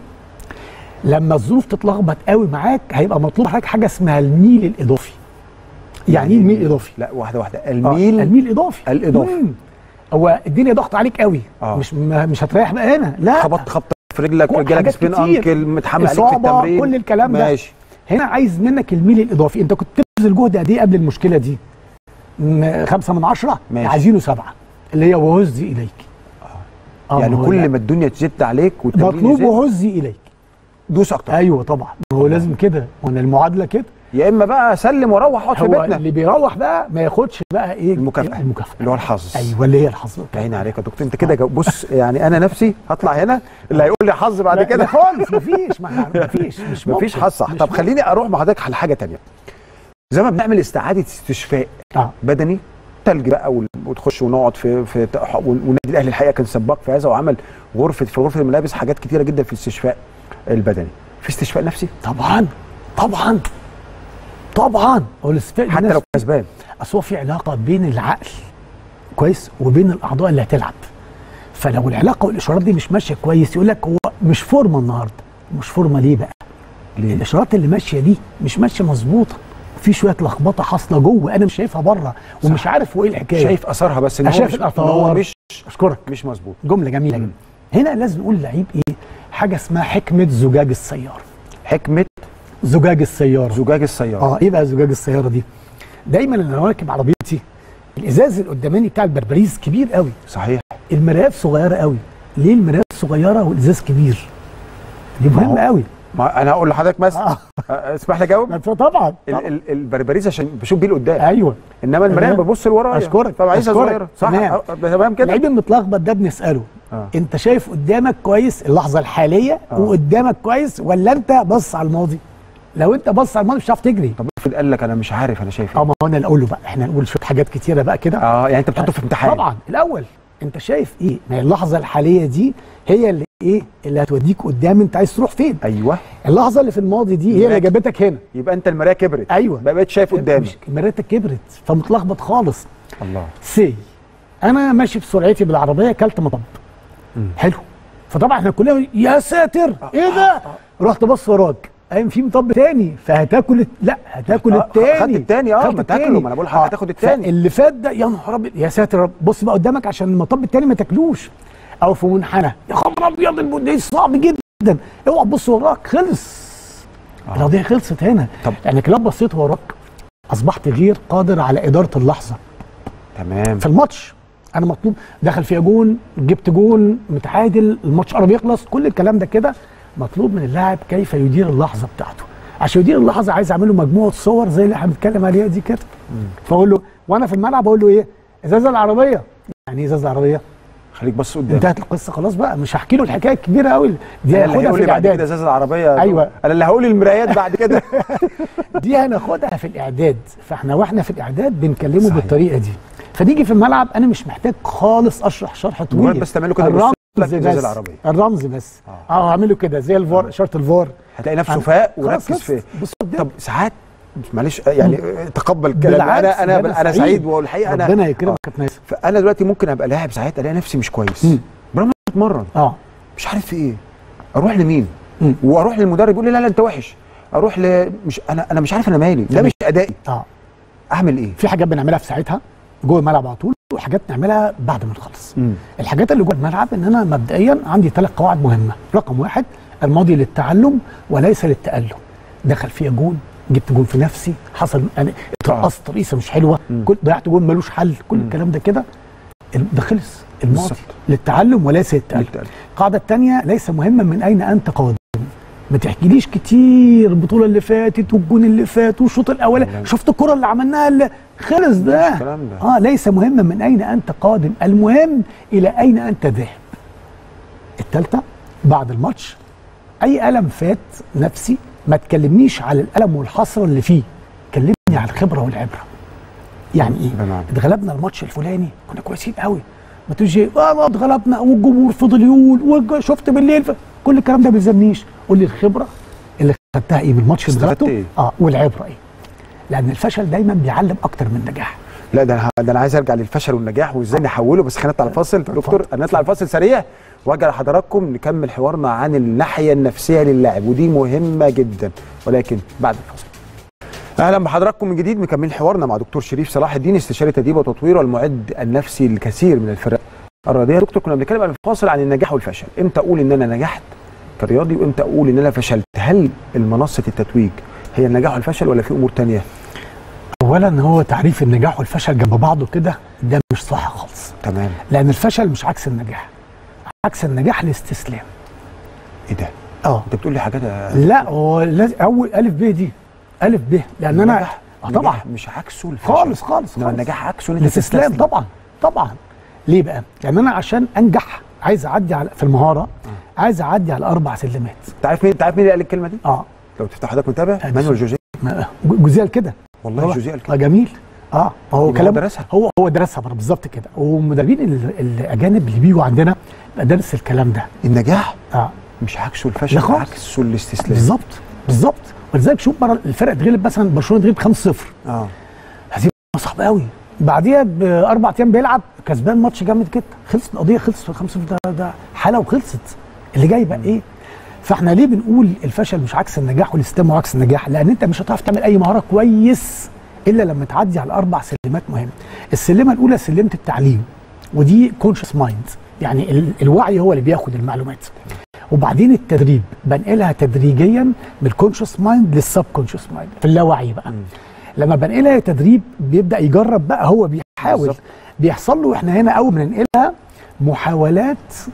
لما الظروف تتلخبط قوي معاك هيبقى مطلوب حضرتك حاجه اسمها الميل الاضافي يعني ايه الميل الاضافي لا واحده واحده آه، الميل الميل الاضافي الإضافي. مم. هو الدنيا ضغط عليك قوي آه. مش ما مش هتريح بقى هنا لا خبطت خبطه في رجلك كل جالك حاجات سبين كتير. انكل متحمل عليك في إصابة، التمرين كل الكلام ده. ماشي هنا عايز منك الميل الاضافي انت كنت تبذل جهد قد ايه قبل المشكله دي م- خمسة من عشرة ماشي. عايزينه سبعة اللي هي وهزي اليك آه، يعني ما هو كل لا. ما الدنيا تزيد عليك والتمرين مطلوب يزيد وهزي اليك دوس اكتر ايوه طبعا ما هو لازم كده وانا المعادله كده يا اما بقى سلم واروح اقعد في هو بيتنا اللي بيروح بقى ما ياخدش بقى ايه المكافأة. المكافاه اللي هو الحظ ايوه اللي هي الحظ يا عيني عليك يا دكتور انت كده جو- بص يعني انا نفسي هطلع هنا اللي هيقول لي حظ بعد لا- كده لا خالص مفيش ما مفيش مش مفيش ممكن. حظ صح مش طب ممكن. خليني اروح مع حضرتك على حاجه تانية زي ما بنعمل استعاده استشفاء اه بدني تلج بقى وال- وتخش ونقعد في في ت- والنادي الاهلي الحقيقه كان سباق في هذا وعمل غرفه في غرفه الملابس حاجات كتيره جدا في الاستشفاء البدني في استشفاء نفسي طبعا طبعا طبعا هو الاستشفاء حتى الناس- لو كسبان اصل هو في علاقه بين العقل كويس وبين الاعضاء اللي هتلعب فلو العلاقه والاشارات دي مش ماشيه كويس يقول لك هو مش فورمه النهارده مش فورمه ليه بقى؟ ليه؟ الاشارات اللي ماشيه دي مش ماشيه مظبوطه في شويه لخبطه حاصله جوه انا مش شايفها بره ومش عارف هو ايه الحكايه شايف اثرها بس ان أنا هو شايف مش الآثار. إن هو مش اشكرك مش مظبوط جمله جميله جدا هنا لازم نقول لعيب ايه حاجه اسمها حكمه زجاج السياره حكمه زجاج السياره زجاج السياره اه ايه بقى زجاج السياره دي دايما انا راكب عربيتي الازاز القداماني بتاع البربريز كبير قوي صحيح المرايات صغيره قوي ليه المرايات صغيره والازاز كبير دي ما هو- مهمه قوي ما انا هقول لحضرتك مثلا آه. آه، اسمح لي اجاوب طبعا ال- ال- البربريز عشان بشوف بيه لقدام ايوه انما المرايه تمام. ببص لورايا أشكرك. فعايزها أشكرك. صغيره صح تمام. آه، تمام كده اللعيب المتلخبط ده بنساله آه. انت شايف قدامك كويس اللحظه الحاليه آه. وقدامك كويس ولا انت بص على الماضي لو انت بص على الماضي مش هتعرف تجري طب افرض قال لك انا مش عارف انا شايف اه ايه ما هو انا اللي اقول له بقى احنا نقول شويه حاجات كتيره بقى كده اه يعني انت بتحطه في امتحان طبعا الاول انت شايف ايه ما هي اللحظه الحاليه دي هي اللي ايه اللي هتوديك قدام انت عايز تروح فين ايوه اللحظه اللي في الماضي دي هي اللي هناك. جابتك هنا يبقى انت المرايه كبرت ايوه بقى بقيت شايف قدامي مش- مراتك كبرت فمتلخبط خالص الله سي انا ماشي بسرعتي بالعربيه كلت مطب حلو فطبعا احنا كلنا يا ساتر ايه ده رحت بص وراك قايم في مطب تاني فهتاكل الت- لا هتاكل آه، التاني خدت التاني، آه، خدت ما تاكله، التاني. ما أنا بقول لحضرتك هتاخد التاني. اللي فات ده يا نهار ابيض يا ساتر يا رب بص بقى قدامك عشان المطب التاني ما تاكلوش او في منحنى يا خبر ابيض البندقية صعب جدا اوعى تبص وراك خلص القضيه خلصت هنا طب. يعني لو بصيت وراك اصبحت غير قادر على اداره اللحظه تمام في الماتش انا مطلوب دخل فيها جون جبت جون متعادل الماتش قرب يخلص كل الكلام ده كده مطلوب من اللاعب كيف يدير اللحظه بتاعته عشان يدير اللحظه عايز اعمل له مجموعه صور زي اللي احنا بنتكلم عليها دي كده فاقول له وانا في الملعب اقول له ايه ازاز العربيه يعني ايه ازاز العربيه خليك بص قدام انتهت القصه خلاص بقى مش هحكي له الحكايه الكبيره قوي دي انا اللي هاخدها هيقول في لي بعد كده الاعداد ازاز العربيه أيوة. انا اللي هقول المرايات بعد كده دي هناخدها في الاعداد فاحنا واحنا في الاعداد بنكلمه صحيح. بالطريقه دي فنيجي في الملعب انا مش محتاج خالص اشرح شرح طويل مجرد بس تعمله كده يبص الرمز لك ازاز بس العربية. الرمز بس اه اعمله كده زي الفار اشاره الفار هتلاقي نفسه أنا- فاق خلاص وركز خلص. في بص قدام. طب ساعات معلش يعني تقبل كلامي بالعكس، انا انا ده انا سعيد والحقيقه انا ربنا يكرمك آه. يا كابتن ناصر فانا دلوقتي ممكن ابقى لاعب ساعات الاقي نفسي مش كويس مم. برغم إني بتمرن اه مش عارف في ايه اروح لمين مم. واروح للمدرب يقول لي لا لا انت وحش اروح ل مش انا انا مش عارف انا مالي ده تمام. مش ادائي اه اعمل ايه في حاجات بنعملها في ساعتها جوه الملعب على طول وحاجات نعملها بعد ما نخلص مم. الحاجات اللي جوه الملعب ان انا مبدئيا عندي ثلاث قواعد مهمه رقم واحد الماضي للتعلم وليس للتالم دخل فيها جون جبت جون في نفسي حصل انا اترقصت ترقيصه مش حلوه مم. كل ضيعت جون ملوش حل كل مم. الكلام ده كده ال- ده خلص الماضي بالظبط. للتعلم وليس للتالم للتألم. القاعده الثانيه ليس مهما من اين انت قادم ما تحكيليش كتير البطوله اللي فاتت والجون اللي فات والشوط الاولاني شفت الكره اللي عملناها اللي خلص ده الكلام ده. اه ليس مهما من اين انت قادم المهم الى اين انت ذاهب الثالثه بعد الماتش اي الم فات نفسي ما تكلمنيش على الالم والحسره اللي فيه كلمني على الخبره والعبره يعني ايه بمعنى. اتغلبنا الماتش الفلاني كنا كويسين قوي ما تقولش إيه، اه اتغلبنا والجمهور فضل يقول وشفت بالليل ف... كل الكلام ده ما بيلزمنيش قول لي الخبره اللي خدتها ايه من الماتش اللي استفدت غلبته إيه؟ اه والعبره ايه لان الفشل دايما بيعلم اكتر من النجاح لا ده انا ده انا عايز ارجع للفشل والنجاح وازاي نحوله بس خلينا نطلع الفاصل دكتور هنطلع الفاصل سريع وارجع لحضراتكم نكمل حوارنا عن الناحيه النفسيه للاعب ودي مهمه جدا ولكن بعد الفاصل اهلا بحضراتكم من جديد مكملين حوارنا مع دكتور شريف صلاح الدين استشاري تدريب وتطوير والمعد النفسي الكثير من الفرق الرياضيه يا دكتور كنا بنتكلم عن الفاصل عن النجاح والفشل امتى اقول ان انا نجحت كرياضي وامتى اقول ان انا فشلت هل المنصه التتويج هي النجاح والفشل ولا في امور تانية اولا هو تعريف النجاح والفشل جنب بعضه كده ده مش صح خالص تمام لان الفشل مش عكس النجاح عكس النجاح الاستسلام ايه ده اه انت بتقول لي حاجات لا هو لاز- اول الف ب دي الف ب لان انا النجاح- آه طبعا النجاح مش عكسه الفشل خالص خالص انما خالص. النجاح عكسه ان انت الاستسلام تستسلم. طبعا طبعا ليه بقى؟ لان انا عشان انجح عايز اعدي على في المهاره عايز اعدي على اربع سلمات انت عارف مين انت عارف مين اللي قال الكلمه دي؟ اه لو تفتح حضرتك متابع أدي مانويل سؤال. جوزيه ما- جوزيه كده والله طبعا. جوزيه قال اه كده جميل اه ما هو يبقى هو كلام درسها. هو هو درسها بره بالظبط كده والمدربين ال- الاجانب اللي بيجوا عندنا درس الكلام ده النجاح اه مش عكسه الفشل لا خالص. عكسه الاستسلام بالظبط بالظبط ولذلك شوف بره الفرق تغلب مثلا برشلونه تغلب 5-0 اه هزيمه صعبه قوي بعديها باربع ايام بيلعب كسبان ماتش جامد جدا خلصت القضيه خلصت في 5 ده, ده حاله وخلصت اللي جاي بقى ايه فاحنا ليه بنقول الفشل مش عكس النجاح والاستسلام هو عكس النجاح لان انت مش هتعرف تعمل اي مهاره كويس الا لما تعدي على اربع سلمات مهمه السلمه الاولى سلمه التعليم ودي كونشس مايند يعني ال- الوعي هو اللي بياخد المعلومات وبعدين التدريب بنقلها تدريجيا من الكونشس مايند للسب كونشس مايند في اللاوعي بقى لما بنقلها تدريب بيبدا يجرب بقى هو بيحاول بالظبط. بيحصل له احنا هنا اول ما ننقلها محاولات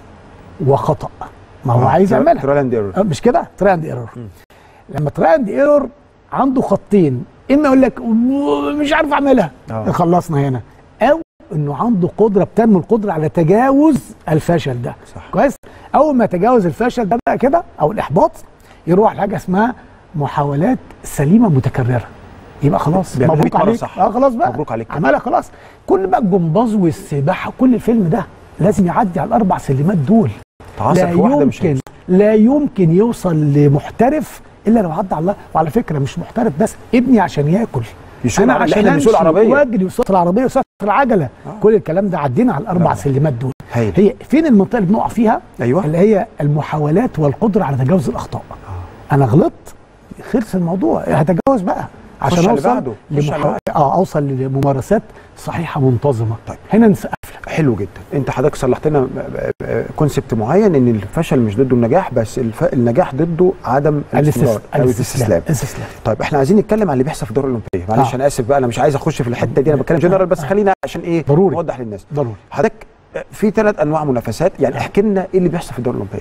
وخطا ما هو آه، عايز ترا- يعملها ترايل اند ايرور آه، مش كده تراي اند ايرور لما تراي اند ايرور عنده خطين اما يقول لك مش عارف اعملها آه. خلصنا هنا او انه عنده قدره بتنمو القدره على تجاوز الفشل ده صح. كويس اول ما يتجاوز الفشل ده بقى كده او الاحباط يروح لحاجه اسمها محاولات سليمه متكرره يبقى خلاص بيعملها مبروك 100 مرة عليك صح. اه خلاص بقى مبروك عليك. عملها خلاص كل بقى الجمباز والسباحه كل الفيلم ده لازم يعدي على الاربع سلمات دول تعاصر لا في واحده مش يمكن لا يمكن يوصل لمحترف الا لو عدى على الله وعلى فكره مش محترف بس ابني عشان ياكل يسوق انا العربية. عشان إحنا بنسوق امشي العربية. واجري وسط العربيه وسط العجله كل الكلام ده عدينا على الاربع سلمات دول هايل. هي فين المنطقه اللي بنقع فيها أيوة. اللي هي المحاولات والقدره على تجاوز الاخطاء انا غلطت خلص الموضوع هتجاوز بقى عشان على اللي اوصل بعده. خش على اللي لمحا... اه اوصل لممارسات صحيحه منتظمه طيب. هنا نسقف لك حلو جدا انت حضرتك صلحت لنا كونسبت معين ان الفشل مش ضده النجاح بس الف... النجاح ضده عدم الاستمرار او الاستسلام الاستسلام طيب احنا عايزين نتكلم عن اللي بيحصل في الدوري الاولمبيه معلش آه. انا اسف بقى انا مش عايز اخش في الحته دي انا بتكلم جنرال بس خلينا عشان ايه ضروري. نوضح للناس ضروري حضرتك في ثلاث انواع منافسات يعني احكي لنا ايه اللي بيحصل في الدوري الاولمبيه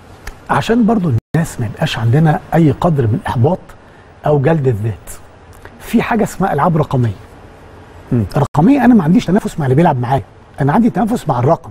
عشان برضو الناس ما يبقاش عندنا اي قدر من احباط او جلد الذات في حاجه اسمها العاب رقميه مم. الرقميه انا ما عنديش تنافس مع اللي بيلعب معايا انا عندي تنافس مع الرقم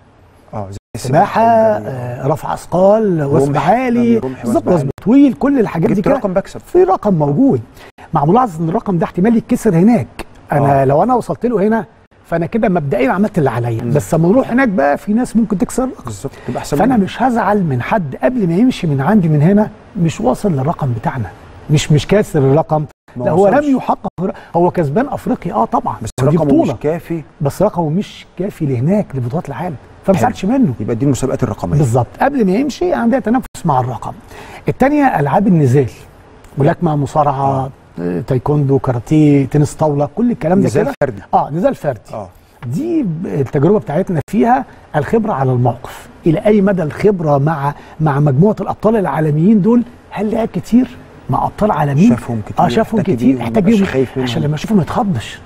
اه زي سباحه آه، رفع اثقال وزن رمح، عالي رمح، بالظبط وزن وزن عالي. طويل كل الحاجات دي جبت كده رقم بكسب في رقم موجود مع ملاحظه ان الرقم ده احتمال يتكسر هناك انا آه. لو انا وصلت له هنا فانا كده مبدئيا عملت اللي عليا بس لما نروح هناك بقى في ناس ممكن تكسر الرقم بالظبط تبقى احسن فانا منك. مش هزعل من حد قبل ما يمشي من عندي من هنا مش واصل للرقم بتاعنا مش مش كاسر الرقم ما لا هو وصلش. لم يحقق هو كسبان افريقيا اه طبعا بس ودي رقمه مش بطوله كافي بس رقمه مش كافي لهناك لبطولات العالم فما حلو. زعلش منه يبقى دي المسابقات الرقميه بالظبط قبل ما يمشي عندها تنافس مع الرقم الثانيه العاب النزال ملاكمه مصارعه آه، تايكوندو كاراتيه تنس طاوله كل الكلام ده نزال كده فردي اه نزال فردي اه دي ب- التجربه بتاعتنا فيها الخبره على الموقف الى اي مدى الخبره مع مع مجموعه الابطال العالميين دول هل لعب كتير مع ابطال عالميين شافهم كتير اه شافهم احتك كتير بيهم، احتاج ما يبقاش بيهم خايف منهم. عشان لما يشوفهم ما يتخضش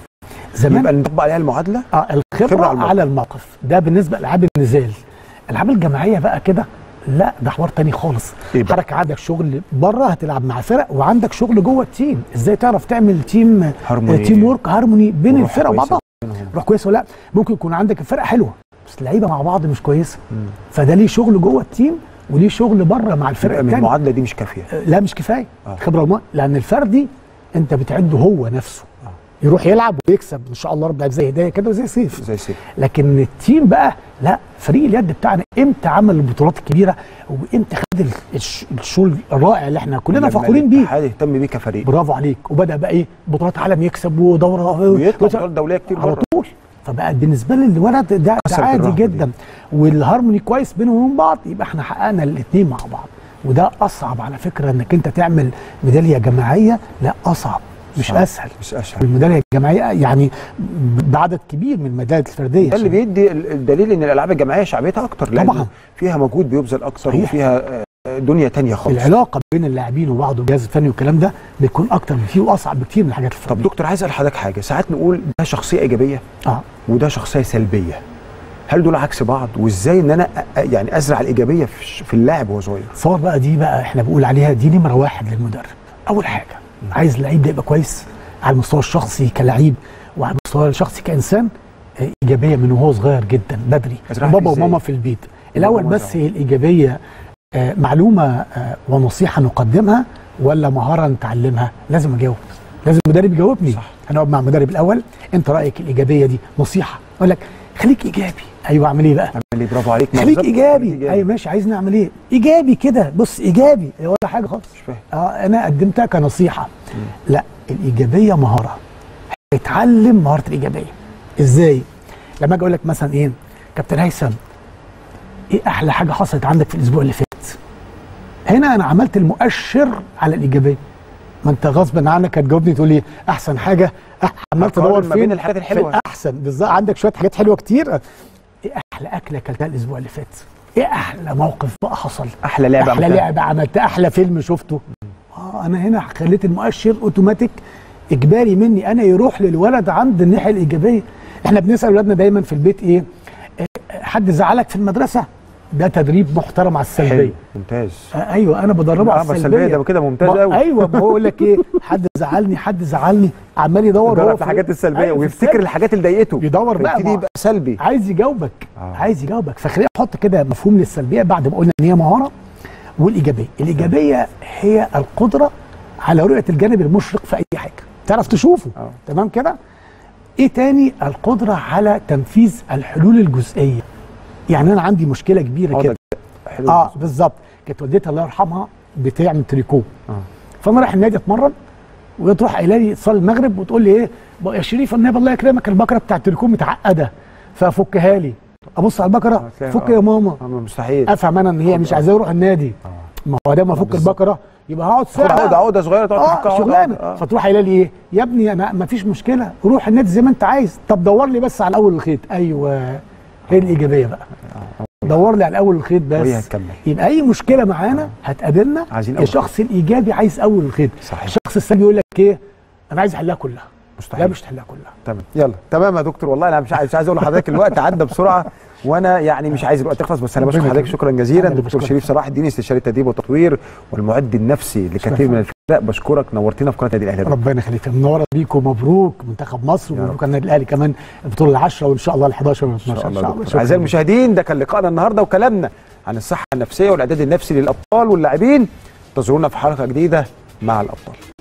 يبقى زمان نطبق عليها المعادله اه الخبره خبرة على على, الموقف. الموقف ده بالنسبه لالعاب النزال الالعاب الجماعيه بقى كده لا ده حوار تاني خالص إيه بقى؟ حضرتك عندك شغل بره هتلعب مع فرق وعندك شغل جوه التيم ازاي تعرف تعمل تيم هارموني. تيم ورك هارموني بين وروح الفرق كويسة وبعضها بينهم. روح كويس ولا لا ممكن يكون عندك الفرقه حلوه بس اللعيبه مع بعض مش كويسه فده ليه شغل جوه التيم وليه شغل بره مع الفرقه يبقى من الثانيه المعادله دي مش كافيه لا مش كفايه آه. خبره الم... لان الفردي انت بتعده هو نفسه يروح يلعب ويكسب ان شاء الله رب العالمين زي هدايه كده وزي سيف زي سيف لكن التيم بقى لا فريق اليد بتاعنا امتى عمل البطولات الكبيره وامتى خد ال- الش- الشغل الرائع اللي احنا كلنا لما فخورين بيه الاتحاد يهتم بيه كفريق برافو عليك وبدا بقى ايه بطولات عالم يكسب ودوره ويطلع بطولات دوليه كتير على بره طول فبقى بالنسبه لي الولد ده, ده كسرت عادي الرهبة دي. جدا والهارموني كويس بينهم وبين بعض يبقى احنا حققنا الاثنين مع بعض وده اصعب على فكره انك انت تعمل ميداليه جماعيه لا اصعب مش صعب. اسهل مش اسهل الميداليه الجماعيه يعني بعدد كبير من الميداليات الفرديه ده اللي بيدي ال- الدليل ان الالعاب الجماعيه شعبيتها اكتر لأن طبعاً. فيها مجهود بيبذل اكتر صحيح. وفيها آه، دنيا تانية خالص العلاقه بين اللاعبين وبعض والجهاز الفني والكلام ده بيكون اكتر بكتير واصعب بكتير من الحاجات الفرديه طب دكتور عايز اسال حضرتك حاجه ساعات نقول ده شخصيه ايجابيه اه وده شخصيه سلبيه هل دول عكس بعض وازاي ان انا أ- أ- يعني ازرع الايجابيه في الش- في اللاعب وهو صغير تصور بقى دي بقى احنا بنقول عليها دي نمره واحد للمدرب اول حاجه عايز اللعيب ده يبقى كويس على المستوى الشخصي كلاعب وعلى المستوى الشخصي كانسان آه، ايجابيه من وهو صغير جدا بدري اشرح لي بابا إزاي؟ وماما في البيت الاول وماما بس هي الايجابيه آه، معلومه آه، ونصيحه نقدمها ولا مهاره نتعلمها لازم اجاوب لازم المدرب يجاوبني صح. هنقعد مع المدرب الاول انت رايك الايجابيه دي نصيحه اقول لك خليك ايجابي ايوه اعمل ايه بقى اعمل ايه برافو عليك ما خليك بالظبط، ايجابي ايوه ماشي عايز نعمل ايه ايجابي كده بص ايجابي ولا حاجه خالص مش فاهم اه انا قدمتها كنصيحه لا الايجابيه مهاره اتعلم مهاره الايجابيه ازاي لما اجي اقول لك مثلا ايه كابتن هيثم ايه احلى حاجه حصلت عندك في الاسبوع اللي فات هنا انا عملت المؤشر على الايجابيه ما انت غصبا عنك هتجاوبني تقول لي احسن حاجه أح- عمال تدور أقارن ما فين بين الحاجات الحلوة. في احسن بالظبط عندك شويه حاجات حلوه كتير ايه احلى اكله اكلتها الاسبوع اللي فات ايه احلى موقف بقى حصل احلى لعبه احلى عملتها. لعبه عملتها احلى فيلم شفته اه انا هنا خليت المؤشر اوتوماتيك اجباري مني انا يروح للولد عند الناحيه الايجابيه احنا بنسال اولادنا دايما في البيت ايه آه، حد زعلك في المدرسه ده تدريب محترم على السلبيه حلو ممتاز آه ايوه انا بدربه آه، على ما السلبيه السلبية ده كده ممتاز ما- أوي. ايوه ما هو يقول لك ايه حد زعلني حد زعلني عمال يدور يدور هو في الحاجات السلبيه أيوة، في ويفتكر السلبي. الحاجات اللي ضايقته يدور بقى فيبتدي ما- يبقى سلبي عايز يجاوبك آه. آه. عايز يجاوبك فخلينا نحط كده مفهوم للسلبيه بعد ما قلنا ان هي مهاره والايجابيه الايجابيه هي القدره على رؤيه الجانب المشرق في اي حاجه تعرف تشوفه آه. تمام كده ايه تاني القدره على تنفيذ الحلول الجزئيه يعني انا عندي مشكله كبيره آه، كده ده حلو اه بالظبط كانت والدتي الله يرحمها بتعمل تريكو آه. فانا رايح النادي اتمرن وتروح قايله لي تصلي المغرب وتقول لي ايه بقى يا شريف النبي الله يكرمك البكره بتاع التريكو متعقده فافكها لي ابص على البكره هتلاقي- فك آه. يا ماما آه، مستحيل افهم انا ان هي مش عايزاه يروح النادي ما هو ده ما افك البكره يبقى هقعد خد ساعه عقده عقده صغيره تقعد تفكها اه عقدة شغلانه عقدة. آه. فتروح قايله لي ايه يا ابني انا ما فيش مشكله روح النادي زي ما انت عايز طب دور لي بس على اول الخيط ايوه هي الايجابيه بقى دور لي على اول الخيط وهي بس هتكمل يبقى اي مشكله معانا هتقابلنا عايزين أول الشخص الايجابي عايز اول الخيط صحيح. الشخص السلبي يقول لك ايه انا عايز احلها كلها مستحيل. لا مش تحلها كلها تمام يلا تمام يا دكتور والله انا مش عايز مش عايز اقول لحضرتك الوقت عدى بسرعه وانا يعني مش عايز الوقت يخلص بس انا ربنا بشكر حضرتك يكرمك. شكرا جزيلا أنا اللي دكتور بشكرك. شريف صلاح الدين استشاري التدريب والتطوير والمعد النفسي لكثير من الفرق بشكرك نورتنا في قناه النادي الاهلي ربنا يخليك منوره بيكم مبروك منتخب مصر يا ومبروك النادي الاهلي كمان البطوله العشره وان شاء الله ال 11 وال 12 ان شاء الله دكتور. شكراً. اعزائي المشاهدين ده كان لقائنا النهارده وكلامنا عن الصحه النفسيه والاعداد النفسي للابطال واللاعبين انتظرونا في حلقه جديده مع الابطال